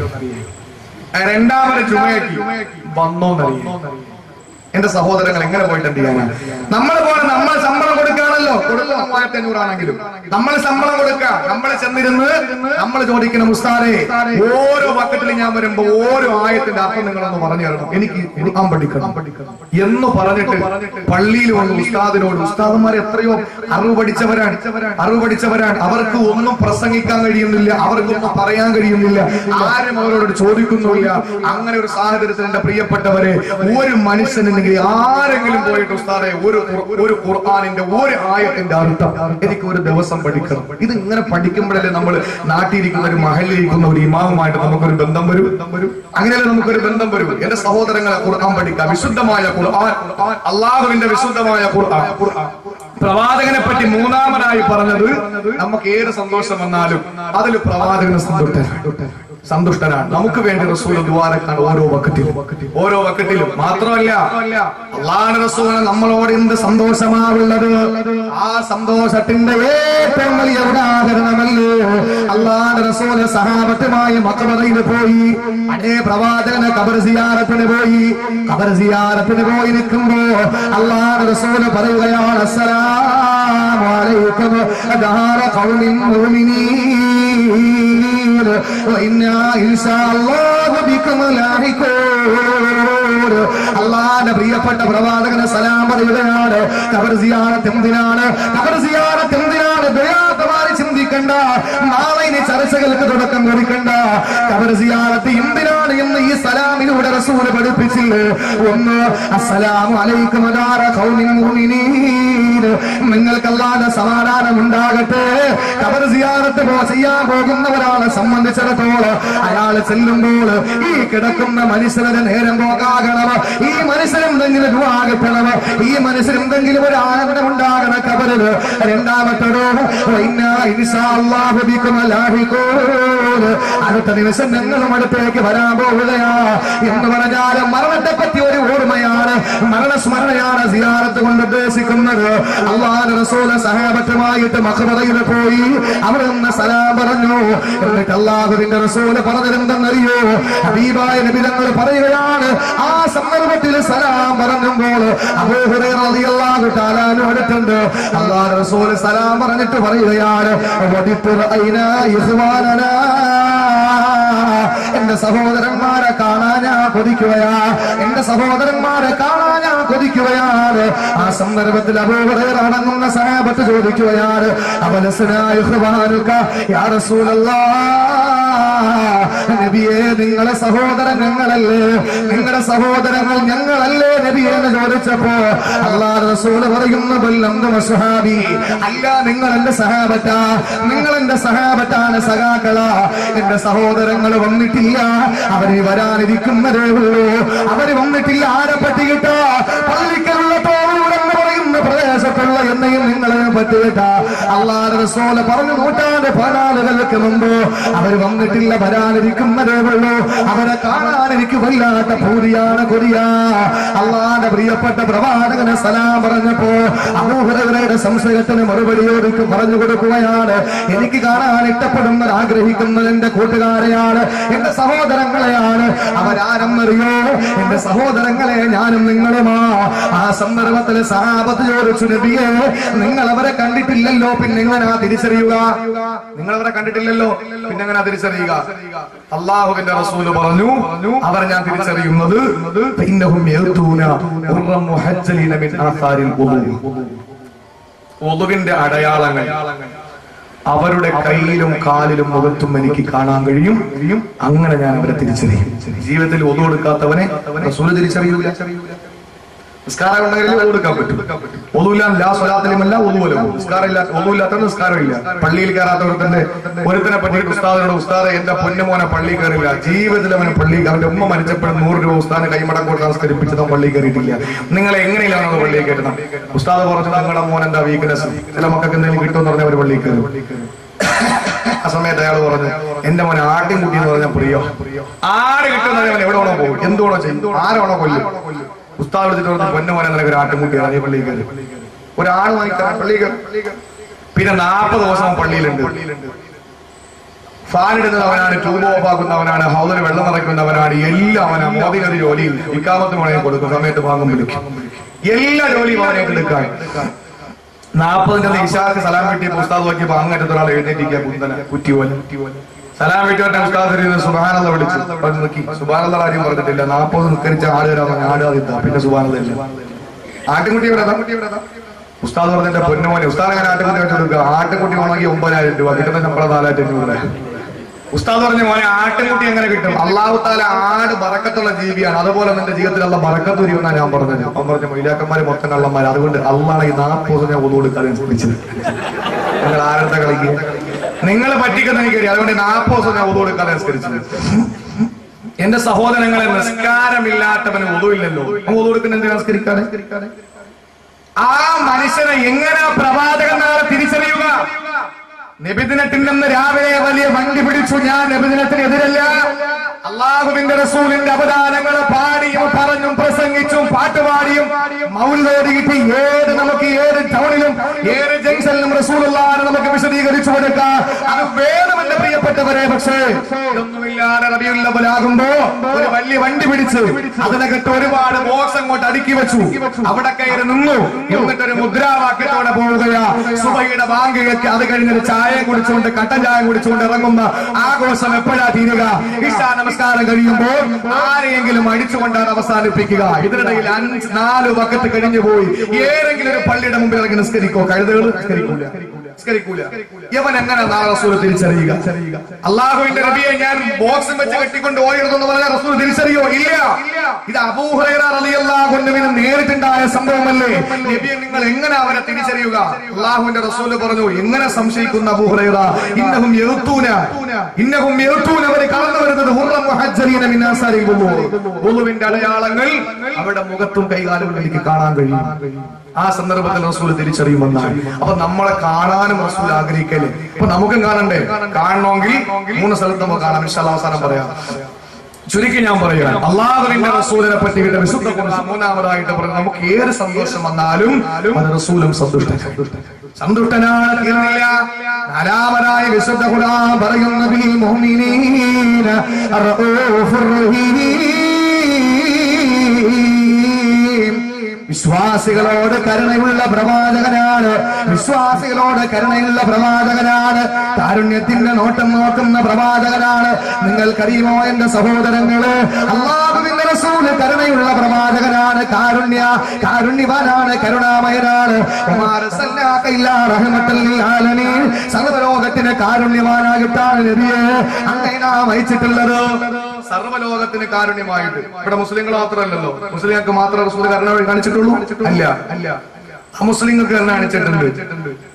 രണ്ടാമത് ചുമയാക്കി വന്നോന്നറിയാം എന്റെ സഹോദരങ്ങൾ എങ്ങനെ പോയിട്ട് എന്ത് ചെയ്യാനാ നമ്മൾ പോലെ നമ്മൾ ശമ്പളം കൊടുക്കാണല്ലോ കൊടുക്കുന്ന മൂവായിരത്തി അഞ്ഞൂറാണെങ്കിലും നമ്മൾ ശമ്പളം കൊടുക്കാം നമ്മൾ ചെന്നിരുന്ന് നമ്മൾ ചോദിക്കണം ഉസ്താദെ ഓരോ ബക്കറ്റിൽ ഞാൻ വരുമ്പോ ഓരോ ആയത്തിന്റെ അർത്ഥം നിങ്ങളൊന്ന് പറഞ്ഞു തരണം എനിക്ക് ഖുർആൻ പഠിക്കണം എന്ന് പറഞ്ഞിട്ട് പള്ളിയിൽ വന്ന് ഉസ്താദിനോട് ഉസ്താദന്മാർ എത്രയോ അറിവ് പഠിച്ചവരാണ് അറിവ് പഠിച്ചവരാണ് അവർക്ക് ഒന്നും പ്രസംഗിക്കാൻ കഴിയുന്നില്ല അവർക്കൊന്നും പറയാൻ കഴിയുന്നില്ല ആരും അവരോട് ചോദിക്കുന്നുമില്ല അങ്ങനെ ഒരു സാഹചര്യത്തിൽ എന്റെ പ്രിയപ്പെട്ടവരെ ഒരു മനുഷ്യനുണ്ടെങ്കിൽ ആരെങ്കിലും പോയിട്ട് ഉസ്താദെ ഒരു ഖുർ- ഒരു ഖുർആാനിന്റെ ഒരു ആയത്തിന്റെ അർത്ഥം എനിക്ക് ഒരു ദിവസം പഠിക്കണം ഇത് ഇങ്ങനെ പഠിക്കുമ്പോഴല്ലേ നമ്മൾ നാട്ടിലിരിക്കുന്ന ഒരു മഹലിരിക്കുന്ന ഒരു ഇമാമുമായിട്ട് നമുക്കൊരു ബന്ധം വരും അങ്ങനെയല്ലേ നമുക്കൊരു ബന്ധം വരും എന്റെ സഹോദരങ്ങളെ ഖുർആൻ പഠിക്കാം വിശുദ്ധമായ ഖുർആൻ അള്ളാഹുവിന്റെ വിശുദ്ധമായ ഖുർആൻ പ്രവാചകനെ പറ്റി മൂന്നാമതായി പറഞ്ഞത് നമുക്ക് ഏത് സന്തോഷം വന്നാലും അതിൽ പ്രവാചകന് സന്തുഷ്ടനാണ് സന്തുഷ്ടനാണ് നമുക്ക് വേണ്ടി റസൂൽ ദ്വാരക്കാണ് ഓരോ വക്കറ്റിലും ഓരോ വക്കറ്റിലും മാത്രമല്ല അള്ളാഹ് റസൂലിന് നമ്മളോട് എന്ത് സന്തോഷമാവുള്ളത് ആ സന്തോഷത്തിന്റെ ഏറ്റവും വലിയ ഉദാഹരണമല്ലേ അള്ളാഹ് റസൂല് സഹാബത്തുമായി മക്കബറയിൽ പോയി അതേ പ്രവാചകന് കബർ സിയാറത്തിന് പോയി കബർ സിയാറത്തിന് പോയി നിൽക്കുമ്പോ അള്ളാഹ് റസൂല് പറയുകയാണ് അസ്സലാമു അലൈക്കും ദാര ഖൗമിൻ മുഅ്മിനീൻ وإنا إن شاء الله بكم لاحقون അള്ളാന്റെ പ്രിയപ്പെട്ട പ്രവാചകന് സലാം പറയുകയാണ് കബർ സിയാറത്ത് എന്തിനാണ് കബർ സിയാറത്ത് എന്തിനാണ് ദയാത്തമാരി ചിന്തിക്കണ്ട നാളെ ഇനി ചർച്ചകൾക്ക് തുടക്കം കുറിക്കണ്ട കബർ സിയാറത്ത് എന്തിനാണ് എന്ന് ഈ സലാമിലൂടെ റസൂല് പഠിപ്പിച്ചില്ലേ ഒന്ന് അസ്സലാമു അലൈക്കും അദാര ഖൗമിൻ മുഅ്മിനീൻ നിങ്ങൾക്ക് അല്ലാതെ സമാധാനം ഉണ്ടാകട്ടെ കബർ സിയാറത്ത് പോ ചെയ്യാൻ പോകുന്നവരാളെ സംബന്ധിച്ചിടത്തോളം അയാൾ ചെല്ലുമ്പോൾ ഈ കിടക്കുന്ന മനുഷ്യരുടെ നേരം പോകാകണം ഈ മനുഷ്യരെന്തെങ്കിലും രൂപാകപ്പെടണം ഈ മനുഷ്യരെന്തെങ്കിലും ഒരു ആനന്ദം ഉണ്ടാകണം കബറില് രണ്ടാമത്തതോ ഇന്നാ ഇൻഷാ അല്ലാഹു ബിക്കും ലാഹിഖൂൻ. അടുത്ത നിമിഷം ഞങ്ങളും അടുത്തേക്ക് വരാൻ പോവുകയാ എന്ന് പറഞ്ഞാൽ മരണത്തെ പറ്റി ഒരു ഓർമ്മയാണ് മരണസ്മരണയാണ് സിയാറത്ത് കൊണ്ട് ഉദ്ദേശിക്കുന്നത് അള്ളാഹ് റസൂല് സഹാബത്തുമായിട്ട് മഖബറയിൽ പോയി അവിടെ നിന്ന് സലാം പറഞ്ഞു എന്നിട്ട് അള്ളാഹുവിന്റെ റസൂല് പറഞ്ഞതെന്തെന്നറിയോ ഹബീബായ നബി തങ്ങൾ പറയുകയാണ് ആ സന്ദർഭത്തിൽ സലാം പറഞ്ഞപ്പോൾ അബൂ ഹുറൈറ റളിയല്ലാഹു തആല അൻഹു അടുത്തുണ്ട് അള്ളാഹ് റസൂല് സലാം പറഞ്ഞിട്ട് പറയുകയാണ് വദിത്തു റഅയ്നാ ഇഖ്വാനനാ എന്റെ സഹോദരന്മാരെ കാണാൻ ഞാൻ കൊതിക്കുകയാ എന്റെ സഹോദരന്മാരെ കാണാൻ ഞാൻ കൊതിക്കുകയാണ് ആ സന്ദർഭത്തിൽ അബൂഹുറൈറ അടങ്ങുന്ന സഹാബത്ത് ചോദിക്കുകയാണ് അവലസനായ ഇഖ്വാനുക യാ റസൂലല്ലാഹ് നബിയെ നിങ്ങളെ സഹോദരൻ ഞങ്ങളല്ലേ നിങ്ങളുടെ സഹോദരങ്ങൾ ഞങ്ങളല്ലേ നബിയെ എന്ന് ചോദിച്ചപ്പോ അള്ളാഹ് റസൂല് പറയുന്നു ബല്ലന്തു മസ്ഹാബി അല്ല നിങ്ങൾ എന്റെ സഹാബത്താ നിങ്ങൾ എന്റെ സഹാബത്താണ് സഖാക്കള എന്റെ സഹോദരങ്ങൾ വന്നിട്ടില്ല വന്നിട്ടില്ല അവര് വരാനിരിക്കുന്നതേ ഉള്ളൂ അവര് വന്നിട്ടില്ല ആരെ പറ്റിയിട്ട പള്ളിക്കലുള്ള തോളിലൂടെ എന്ന് പറയുന്ന പ്രദേശത്തുള്ള എന്നെയും നിങ്ങളെ പറ്റിയിട്ട അള്ളാഹ് റസൂല് പറഞ്ഞു നൂറ്റാണ്ട് പതിനാലുകൾക്ക് മുമ്പ് അവര് വന്നിട്ടില്ല വരാനിരിക്കുന്നതേ ഉള്ളൂ അവരെ കാണാൻ എനിക്ക് വല്ലാത്ത പൂതിയാണ് കൊതിയാ അള്ളാന്റെ പ്രിയപ്പെട്ട പ്രവാചകന് സലാം പറഞ്ഞപ്പോ അബൂഹുറയുടെ സംശയത്തിന് മറുപടി ചോദിക്കും പറഞ്ഞു കൊടുക്കുകയാണ് എനിക്ക് കാണാൻ ഇഷ്ടപ്പെടുന്നത് ആഗ്രഹിക്കുന്നത് എന്റെ കൂട്ടുകാരെയാണ് എന്റെ സഹോദരങ്ങളെയാണ് അവരാരെന്നറിയോ എന്റെ സഹോദരങ്ങളെ ഞാനും നിങ്ങളുമാ ആ സന്ദർഭത്തിൽ സഹാബത്ത് ചോദിച്ചു നബിയെ നിങ്ങൾ അവരെ കണ്ടിട്ടില്ലല്ലോ പിന്നെ എങ്ങനാ തിരിച്ചറിയുക നിങ്ങൾ അവരെ കണ്ടിട്ടില്ലല്ലോ പിന്നെ എങ്ങനാ തിരിച്ചറിയുക അള്ളാഹുവിന്റെ റസൂല് പറഞ്ഞു അവർ ഞാൻ തിരിച്ചറിയുന്നത് ഇന്നഹും യഅ്തൂന ഉർറം മുഹജ്ജലീന മിൻ ആസാരിൽ വുളൂ. വുളുവിന്റെ അടയാളങ്ങൾ അവരുടെ കയ്യിലും കാലിലും മുഖത്തും എനിക്ക് കാണാൻ കഴിയും അങ്ങനെ ഞാൻ അവരെ തിരിച്ചറിയും ജീവിതത്തിൽ ഒതു കൊടുക്കാത്തവനെ റസൂല് തിരിച്ചറിയൂല നിസ്കാരം ഉണ്ടെങ്കിൽ ഒതു കൊടുക്കാൻ പറ്റും ഒതുമില്ല ലാ സ്വലാത്തിലുമല്ല ഒതുവല്ലോ നിസ്കാരം ഇല്ല ഒതുമില്ലാത്ത നിസ്കാരം ഇല്ല പള്ളിയിൽ കയറാത്തവർത്തന്റെ ഒരുത്തിനെ പറ്റിയിട്ട് ഉസ്താദിനോട് ഉസ്താദ് എന്റെ പൊന്നുമോനെ പള്ളി കയറില്ല ജീവിതത്തിൽ അവന് പള്ളി അവന്റെ ഉമ്മ മരിച്ചപ്പോഴും നൂറ് രൂപ ഉസ്താദിനെ കൈമടം കൊടുത്ത് നമസ്കരിപ്പിച്ചത് അവൻ പള്ളി കയറിയിട്ടില്ല നിങ്ങളെ എങ്ങനെയാണ് അവന് പള്ളി കയറ്റണം ഉസ്താദ് പറഞ്ഞു നിങ്ങളുടെ മോൻ എന്താ വീക്ക്നെസ് ചില മക്കൾക്ക് എന്തെങ്കിലും കിട്ടുമെന്ന് പറഞ്ഞാൽ അവർ പള്ളി കയറും ആ സമയത്ത് അയാൾ പറഞ്ഞു എന്റെ മോനെ ആട്ടിൻ കുട്ടി എന്ന് പറഞ്ഞാൽ പ്രിയോ ആട് കിട്ടുന്ന അവൻ എവിടെ വേണോ പോകും എന്തുവേണോ ചെയ്യും ആരാണോ കൊല്ലും ഉസ്താദ് വിളിച്ചിട്ട് പറഞ്ഞു പൊന്നു മോനെ നിനക്ക് ഒരു ആട്ടിൻ കുട്ടിയാണ് നീ പള്ളി കയറി ഒരാട് വാങ്ങിക്കാൻ പള്ളി കയറി പിന്നെ നാൽപ്പത് ദിവസം അവൻ പള്ളിയിലുണ്ട് ഫാനിടുന്നത് അവനാണ് ട്യൂബ് ഓഫ് ആക്കുന്നവനാണ് ഹൗദിൽ വെള്ളം നിറയ്ക്കുന്നവനാണ് എല്ലാം അവനാ മോദിനൊരു ജോലി ഇക്കാമത്തിന് വേണേ കൊടുക്കും സമയത്ത് വാങ്ങും വിളിക്കും എല്ലാ ജോലിയും അവനെ എടുക്കാൻ നാൽപ്പതിന്റെ ഇഷാക്ക് സലാം കിട്ടിയ ഉസ്താദ് നോക്കിയപ്പോ അങ്ങറ്റത്ത് ഒരാൾ എഴുന്നേറ്റിരിക്കുക കുന്തന കുറ്റി പോലെ സലാം കിട്ടിയ ഉസ്താദ് സുബാനത വിളിച്ചു പറഞ്ഞു നോക്കി സുബാനത കാര്യം പറഞ്ഞിട്ടില്ല നാൽപ്പത് നിസ്കരിച്ച ആടുകാരാണ് ആടുകാതിത്ത പിന്നെ സുബാനത ഇല്ല ആട്ടുകുട്ടി ഇവിടെ അതാ, കുട്ടി ഇവിടെ അതാ. ഉസ്താദ് പറഞ്ഞ പൊന്നുമോനെ ഉസ്താദ് അങ്ങനെ ആട്ടുകുട്ടി വെച്ച് കൊടുക്കുക ആട്ടുകുട്ടി ഉണങ്ങി ഒമ്പതിനായിരം രൂപ കിട്ടുന്ന ശമ്പളം നാലായിരത്തി അഞ്ഞൂറ് ഉസ്താദ് പറഞ്ഞ മോനെ ആട്ടുകുട്ടി എങ്ങനെ കിട്ടും അള്ളാഹു താല ആട് ബറക്കത്തുള്ള ജീവിയാണ് അതുപോലെ നിന്റെ ജീവിതത്തിൽ അല്ല ബറക്കത്ത് വരിമെന്നാണ് ഞാൻ പറഞ്ഞത് അവൻ പറഞ്ഞു മൊയിലാക്കന്മാര് മൊത്തം കള്ളന്മാർ അതുകൊണ്ട് അള്ളാണ് ഈ നാൽപ്പത് ഞാൻ ഒന്നു കൊടുക്കാതെ ശ്രമിച്ചത് നിങ്ങൾ ആരുടെ കളിക്കുക നിങ്ങൾ പറ്റിക്കുന്ന എനിക്കറിയാം അതുകൊണ്ട് നാൽപ്പത് ദിവസം ഞാൻ ഒതു കൊടുക്കാതെ നിസ്കരിച്ചത് എന്റെ സഹോദരങ്ങളെ നിസ്കാരമില്ലാത്തവന് ഒതുവില്ലല്ലോ ഒതു കൊടുക്കുന്ന എന്തിനാ നിസ്കരിക്കാതെ ആ മനുഷ്യനെ എങ്ങനെ പ്രവാചകൻ നാളെ തിരിച്ചറിയുക നബിദിനത്തിനെന്ന് രാവിലെ വലിയ വണ്ടി പിടിച്ചു ഞാൻ നബിദിനത്തിനെതിരല്ല അള്ളാഹുവിന്റെ റസൂലിന്റെ അവദാനങ്ങൾ പാടിയും പറഞ്ഞും പ്രസംഗിച്ചും പാട്ടുപാടിയും മൗലോടിയിട്ട് ഏത് നമുക്ക് ഏത് ടൗണിലും ഏത് ജംഗ്ഷനിലും റസൂലുള്ളാനെ നമുക്ക് വിശദീകരിച്ചു കൊടുക്കാം അത് വേണം എന്റെ പ്രിയപ്പെട്ടവരെ പക്ഷേ ഇതൊന്നുമില്ലാതെ റബിയുള്ളവലാകുമ്പോ ഒരു വലിയ വണ്ടി പിടിച്ച് അതിനകത്ത് ഒരുപാട് ബോക്സ് അങ്ങോട്ട് അടുക്കി വെച്ചു അവിടെ കയറി നിന്നു എന്നിട്ടൊരു മുദ്രാവാക്യത്തോടെ പോവുകയാ സുബൈയുടെ ബാങ്കിയൊക്കെ അത് കഴിഞ്ഞൊരു ചായ കുടിച്ചുകൊണ്ട് കട്ടൻ ചായ കുടിച്ചുകൊണ്ട് ഇറങ്ങുന്ന ആഘോഷം എപ്പോഴാ തീരുക ഇഷാ നമസ്കാരം കഴിയുമ്പോൾ ആരെയെങ്കിലും അടിച്ചുകൊണ്ടാണ് അവസാനിപ്പിക്കുക ഇതിനിടയിൽ അഞ്ച് നാല് വക്കത്ത് കഴിഞ്ഞു പോയി ഏതെങ്കിലും ഒരു പള്ളിയുടെ മുമ്പിൽ ഇറങ്ങി നിസ്കരിക്കോ കഴുതുകൾ നിസ്കരിക്കൂല നിസ്കരിക്കൂല യവൻ എങ്ങനെ നാളെ റസൂൽ തിരിച്ചറിയുക അള്ളാഹുവിന്റെ നബിയെ ഞാൻ ബോക്സും വെച്ച് കെട്ടിക്കൊണ്ട് ഓടിയിരുന്നെന്ന് പറഞ്ഞാൽ റസൂൽ തിരിച്ചറിയോ ഇല്ല ഇത് അബൂഹുറൈറിന് നേരിട്ടുണ്ടായ സംഭവമല്ലേ നബിയെ നിങ്ങൾ എങ്ങനെ അവരെ തിരിച്ചറിയുക അള്ളാഹുവിന്റെ റസൂല് പറഞ്ഞു എങ്ങനെ സംശയിക്കുന്ന അബൂഹുറൈറ ഇന്നഹും എഴുത്തൂന ഇന്നഹും എഴുത്തൂന അവര് കടന്നു വരുന്നത് ഹുറം മുഹജ്ജലീന മിൻ ആസാരിൽ വുളൂ. വുളുവിന്റെ അടയാളങ്ങൾ അവരുടെ മുഖത്തും കൈകാലുകളും എനിക്ക് കാണാൻ കഴിയും ആ സന്ദർഭത്തിൽ റസൂൽ തിരിച്ചറിയുമെന്നാണ് അപ്പൊ നമ്മളെ കാണാനും റസൂൽ ആഗ്രഹിക്കല്ലേ അപ്പൊ നമുക്കും കാണണ്ടേ കാണണമെങ്കിൽ മൂന്ന് സ്ഥലത്ത് നമുക്ക് കാണാം ഇൻഷാ അല്ലാഹ് അവസാനം പറയാം ചുരുക്കി ഞാൻ പറയുകയാണ് അള്ളാഹുവിന്റെ റസൂലിനെ പറ്റിയിട്ട് വിശുദ്ധ ഖുർആൻ മൂന്നാമതായിട്ട് പറഞ്ഞു നമുക്ക് ഏത് സന്തോഷം വന്നാലും അത് റസൂലും സന്തുഷ്ടൻ സന്തുഷ്ടനാണ് തീർന്നില്ല നാലാമതായി വിശുദ്ധ ഖുർആൻ പറയുന്ന ബിൽ മുഅ്മിനീന റഊഫുർ റഹീം വിശ്വാസികളോട് കരുണയുള്ള പ്രവാചകനാണ് വിശ്വാസികളോട് കരുണയുള്ള പ്രവാചകനാണ് കാരുണ്യത്തിന്റെ നോട്ടം നോക്കുന്ന പ്രവാചകനാണ് നിങ്ങൾക്കറിയുമോ എന്റെ സഹോദരങ്ങള് അള്ളാഹുവിന്റെ റസൂല് കരുണയുള്ള പ്രവാചകനാണ് കാരുണ്യ കാരുണ്യവാനാണ് കരുണാമയനാണ് ഉമാർ സല്ലാക്ക ഇല്ലാ റഹ്മത്തൽ ലിൽ ആലമീൻ. സർവ്വലോകത്തിന് കാരുണ്യവാനാകിട്ടാണ് നബിയെ അങ്ങനെ നാം അയച്ചിട്ടുള്ളത് സർവ്വലോകത്തിന് കാരുണ്യമായിട്ട് ഇവിടെ മുസ്ലിങ്ങൾ മാത്രമല്ലല്ലോ മുസ്ലിങ്ങൾക്ക് മാത്രം റസൂൽ കരുണ കാണിച്ചിട്ടുള്ളൂ അല്ല അല്ല ആ മുസ്ലിങ്ങൾക്ക് കരുണ കാണിച്ചിട്ടുണ്ട്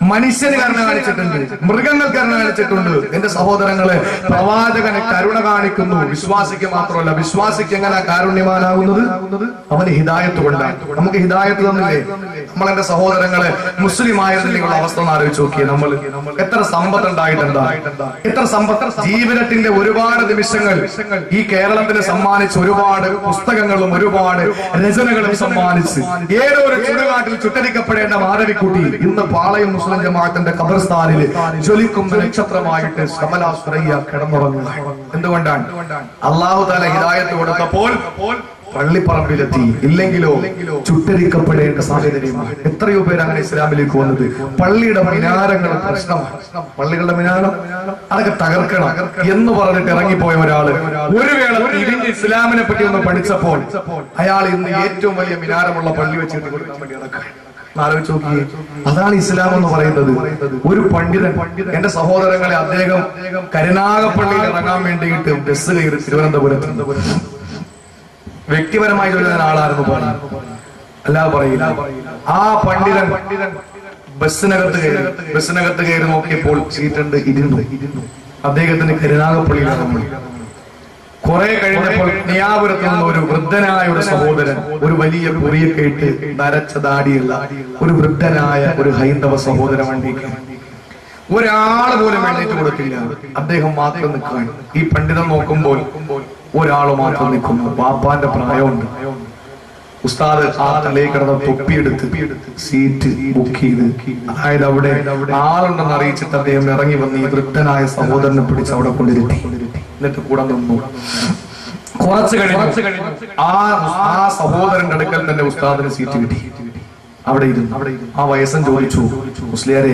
മനുഷ്യന് കരുണ കാണിച്ചിട്ടുണ്ട് മൃഗങ്ങൾ കരുണ കാണിച്ചിട്ടുണ്ട് എന്റെ സഹോദരങ്ങളെ പ്രവാചകന് കരുണ കാണിക്കുന്നു വിശ്വാസിക്ക് മാത്രമല്ല വിശ്വാസിക്ക് എങ്ങനെ കാരുണ്യമാനാകുന്നത് അവന് ഹിദായത്ത് കൊണ്ടാണ് നമുക്ക് ഹിദായത്ത് തന്നില്ലേ നമ്മൾ എന്റെ സഹോദരങ്ങളെ മുസ്ലിം ആയിരുന്നില്ലെങ്കിൽ അവസ്ഥ ഒന്ന് ആലോചിച്ച് നോക്കിയേ നമ്മൾ എത്ര സമ്പത്ത് ഉണ്ടായിട്ടുണ്ടാ എത്ര സമ്പത്ത് ജീവിതത്തിന്റെ ഒരുപാട് നിമിഷങ്ങൾ ഈ കേരളത്തിന് സമ്മാനിച്ച ഒരുപാട് പുസ്തകങ്ങളും ഒരുപാട് രചനകളും സമ്മാനിച്ച് ഏതോ ഒരു ചുടുകാട്ടിൽ ചുട്ടരിക്കപ്പെടേണ്ട മാധവിക്കുട്ടി ഇന്ന് പാളയം മുസ്ലിം ജമാഅത്തിന്റെ ഖബർസ്ഥാനിൽ ജ്വലിക്കുന്ന നക്ഷത്രമായിട്ട് കമല സുറയ്യ കിടന്നുറങ്ങുക എന്തുകൊണ്ടാണ് അള്ളാഹു താല ഹിദായത്ത് കൊടുത്തപ്പോൾ പള്ളിപ്പറമ്പിലെത്തി ഇല്ലെങ്കിലോ ചുട്ടരിക്കപ്പെടേണ്ട സാഹചര്യമാണ് എത്രയോ പേര് അങ്ങനെ ഇസ്ലാമിലേക്ക് വന്നത് പള്ളിയുടെ മിനാരങ്ങൾ പ്രശ്നമാണ് പള്ളികളുടെ മിനാരം അതൊക്കെ തകർക്കണം എന്ന് പറഞ്ഞിട്ട് ഇറങ്ങിപ്പോയ ഒരാള് ഒരു വേള തിരിഞ്ഞ് ഇസ്ലാമിനെ പറ്റി ഒന്ന് പഠിച്ചപ്പോൾ അയാൾ ഇന്ന് ഏറ്റവും വലിയ മിനാരമുള്ള പള്ളി വെച്ചിട്ട് കൊടുക്കാൻ വേണ്ടി നടക്കുക ആലോചിച്ച് നോക്കിയേ അതാണ് ഇസ്ലാം എന്ന് പറയുന്നത് ഒരു പണ്ഡിതൻ എന്റെ സഹോദരങ്ങളെ അദ്ദേഹം കരുനാഗപ്പള്ളിയിൽ ഇറങ്ങാൻ വേണ്ടിയിട്ട് ബസ് കയറി തിരുവനന്തപുരത്ത് വ്യക്തിപരമായി ചൊല്ലുന്ന ആളായിരുന്നു പറഞ്ഞു അല്ലാതെ പറയില്ല ആ പണ്ഡിതൻ ബസ്സിനകത്ത് കയറി ബസ്സിനകത്ത് കയറി നോക്കിയപ്പോൾ സീറ്റുണ്ട് ഇരുന്നു അദ്ദേഹത്തിന് കരുനാഗപ്പള്ളിയിൽ ഇറങ്ങി കുറെ കഴിഞ്ഞപ്പോൾ നിയാപുരത്ത് നിന്ന് ഒരു വൃദ്ധനായ ഒരു സഹോദരൻ ഒരു വലിയ കുറിയൊക്കെ ഇട്ട് നരച്ച ദാടിയുള്ള ഒരു വൃദ്ധനായ ഒരു ഹൈന്ദവ സഹോദരൻ വണ്ടിക്ക് ഒരാൾ പോലും എഴുന്നേറ്റ് കൊടുത്തില്ല അദ്ദേഹം മാത്രം നിൽക്കാൻ ഈ പണ്ഡിതൻ നോക്കുമ്പോൾ ഒരാൾ മാത്രം നിൽക്കുന്നു പാപ്പാന്റെ പ്രായമുണ്ട് ഉസ്താദ് ആ തലയിൽ കിടന്ന തൊപ്പിയെടുത്ത് സീറ്റ് ബുക്ക് ചെയ്ത് അതായത് അവിടെ ആളുണ്ടെന്ന് അറിയിച്ചിട്ട് അദ്ദേഹം ഇറങ്ങി വന്ന് ഈ വൃദ്ധനായ സഹോദരനെ പിടിച്ച് അവിടെ കൊണ്ടിരുത്തി എന്നിട്ട് കൂടെ നിന്നു കുറച്ച് കഴിഞ്ഞു ആ ആ സഹോദരന്റെ അടുക്കൽ തന്നെ ഉസ്താദിന് സീറ്റ് കിട്ടി അവിടെ ഇരുന്നു അവിടെ ആ വയസ്സൻ ചോദിച്ചു മുസ്ലിയാരെ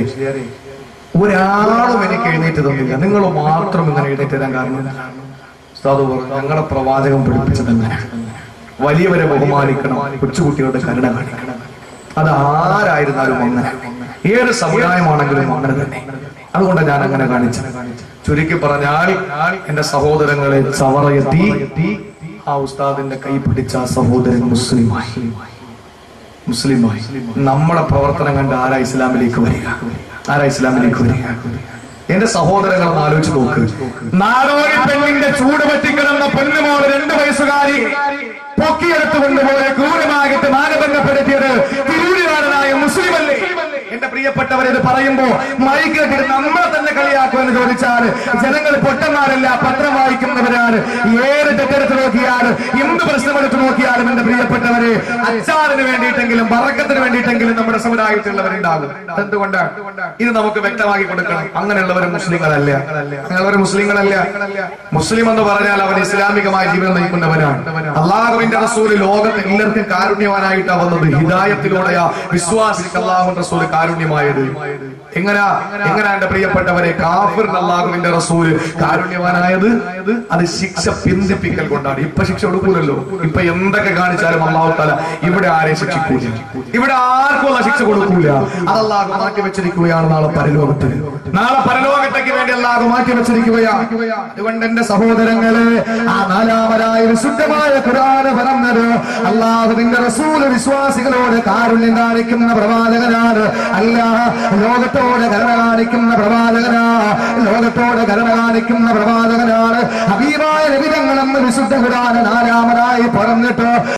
ഒരാളും എനിക്ക് എഴുന്നേറ്റ് തന്നില്ല നിങ്ങൾ മാത്രം ഇങ്ങനെ എഴുന്നേറ്റ് തരാൻ കാരണം എന്താണ്? ഉസ്താദ് പറഞ്ഞു ഞങ്ങളുടെ പ്രവാചകം പഠിപ്പിച്ചത് എങ്ങനെ വലിയവരെ ബഹുമാനിക്കണം കൊച്ചുകുട്ടികളുടെ കരുണ കാണിക്കണം അത് ആരായിരുന്നാലും അങ്ങനെ ഏത് സമുദായമാണെങ്കിലും അങ്ങനെ തന്നെ അതുകൊണ്ടാണ് ഞാൻ അങ്ങനെ കാണിച്ചത് ചുരുക്കി പറഞ്ഞാൽ എന്റെ സഹോദരങ്ങളെ ചവറയെത്തി ആ ഉസ്താദിന്റെ കൈ പിടിച്ച ആ സഹോദരൻ മുസ്ലിമായി മുസ്ലിമായി നമ്മുടെ പ്രവർത്തനം കണ്ട് ആരാ ഇസ്ലാമിലേക്ക് വരിക ആരാ ഇസ്ലാമിലേക്ക് വരിക എന്റെ സഹോദരങ്ങൾ ഒന്ന് ആലോചിച്ച് നോക്ക് നാടോടി പെണ്ണിന്റെ ചൂട് പറ്റിക്കിടന്ന പൊന്നുമോള് രണ്ടു വയസ്സുകാരി പൊക്കിയെടുത്തു കൊണ്ടുപോലെ ക്രൂരമാകട്ട് മാനഭംഗപ്പെടുത്തിയത് തിരൂരുകാരനായ മുസ്ലിമല്ലേ എന്റെ പ്രിയപ്പെട്ടവർ ഇത് പറയുമ്പോ മൈക്കേട്ടിട്ട് നമ്മളെ തന്നെ കളിയാക്കുമെന്ന് ചോദിച്ചാൽ ജനങ്ങൾ പൊട്ടന്മാരല്ല പത്രം വായിക്കുന്നവരാണ് ഏത് തെറ്റെടുത്ത് നോക്കിയാലും എന്ത് പ്രശ്നമെടുത്ത് നോക്കിയാലും എന്റെ പ്രിയപ്പെട്ടവരെ അച്ചാറിന് വേണ്ടിയിട്ടെങ്കിലും വറക്കത്തിന് വേണ്ടിയിട്ടെങ്കിലും നമ്മുടെ സമുദായത്തിലുള്ളവരുണ്ടാകും എന്തുകൊണ്ടാണ് ഇത് നമുക്ക് വ്യക്തമാക്കി കൊടുക്കണം അങ്ങനെയുള്ളവർ മുസ്ലിങ്ങളല്ല അങ്ങനെയുള്ളവർ മുസ്ലിങ്ങളല്ല മുസ്ലിം എന്ന് പറഞ്ഞാൽ അവൻ ഇസ്ലാമികമായ ജീവിതം നയിക്കുന്നവനാണ് അള്ളാഹുവിന്റെ റസൂല് ലോകത്ത് എല്ലാവർക്കും കാരുണ്യവാനായിട്ടാ വന്നത് ഹിദായത്തിലൂടെയാ വിശ്വാസിക്ക് അള്ളാഹു റസൂല് കാരുണ്യമായത് എങ്ങനാ എങ്ങനാ എന്റെ പ്രിയപ്പെട്ടവരെ കാഫിറിന് അള്ളാഹുവിന്റെ റസൂല് കാരുണ്യവാനായത് അത് ശിക്ഷ പിന്തിപ്പിക്കൽ കൊണ്ടാണ് ഇപ്പൊ ശിക്ഷ കൊടുക്കൂലല്ലോ ഇപ്പൊ എന്തൊക്കെ കാണിച്ചാലും അള്ളാഹു താല ഇവിടെ ആരെയും ശിക്ഷിക്കൂല ഇവിടെ ആർക്കും ഉള്ള ശിക്ഷ കൊടുക്കൂല അത് അള്ളാഹു മാറ്റി വെച്ചിരിക്കുകയാണ് നാളെ പരലോകത്തിന് നാളെ പരലോകത്തേക്ക് വേണ്ടി അള്ളാഹു മാറ്റി വെച്ചിരിക്കുകയാണ് അതുകൊണ്ട് എന്റെ സഹോദരങ്ങളെ ആ നാലാമരായ വിശുദ്ധമായ ഖുർആന് പറഞ്ഞത് അള്ളാഹുവിന്റെ റസൂല് വിശ്വാസികളോട് കാരുണ്യം കാണിക്കുന്ന പ്രവാചകനാണ് അല്ല ലോകത്തോട് കരുണ കാണിക്കുന്ന പ്രവാചകനാ ലോകത്തോട് കരുണ കാണിക്കുന്ന പ്രവാചകനാണ് ഹബീബായ നബിതങ്ങളെന്ന് വിശുദ്ധ ഖുർആന് നാലാമരായി പറഞ്ഞിട്ട്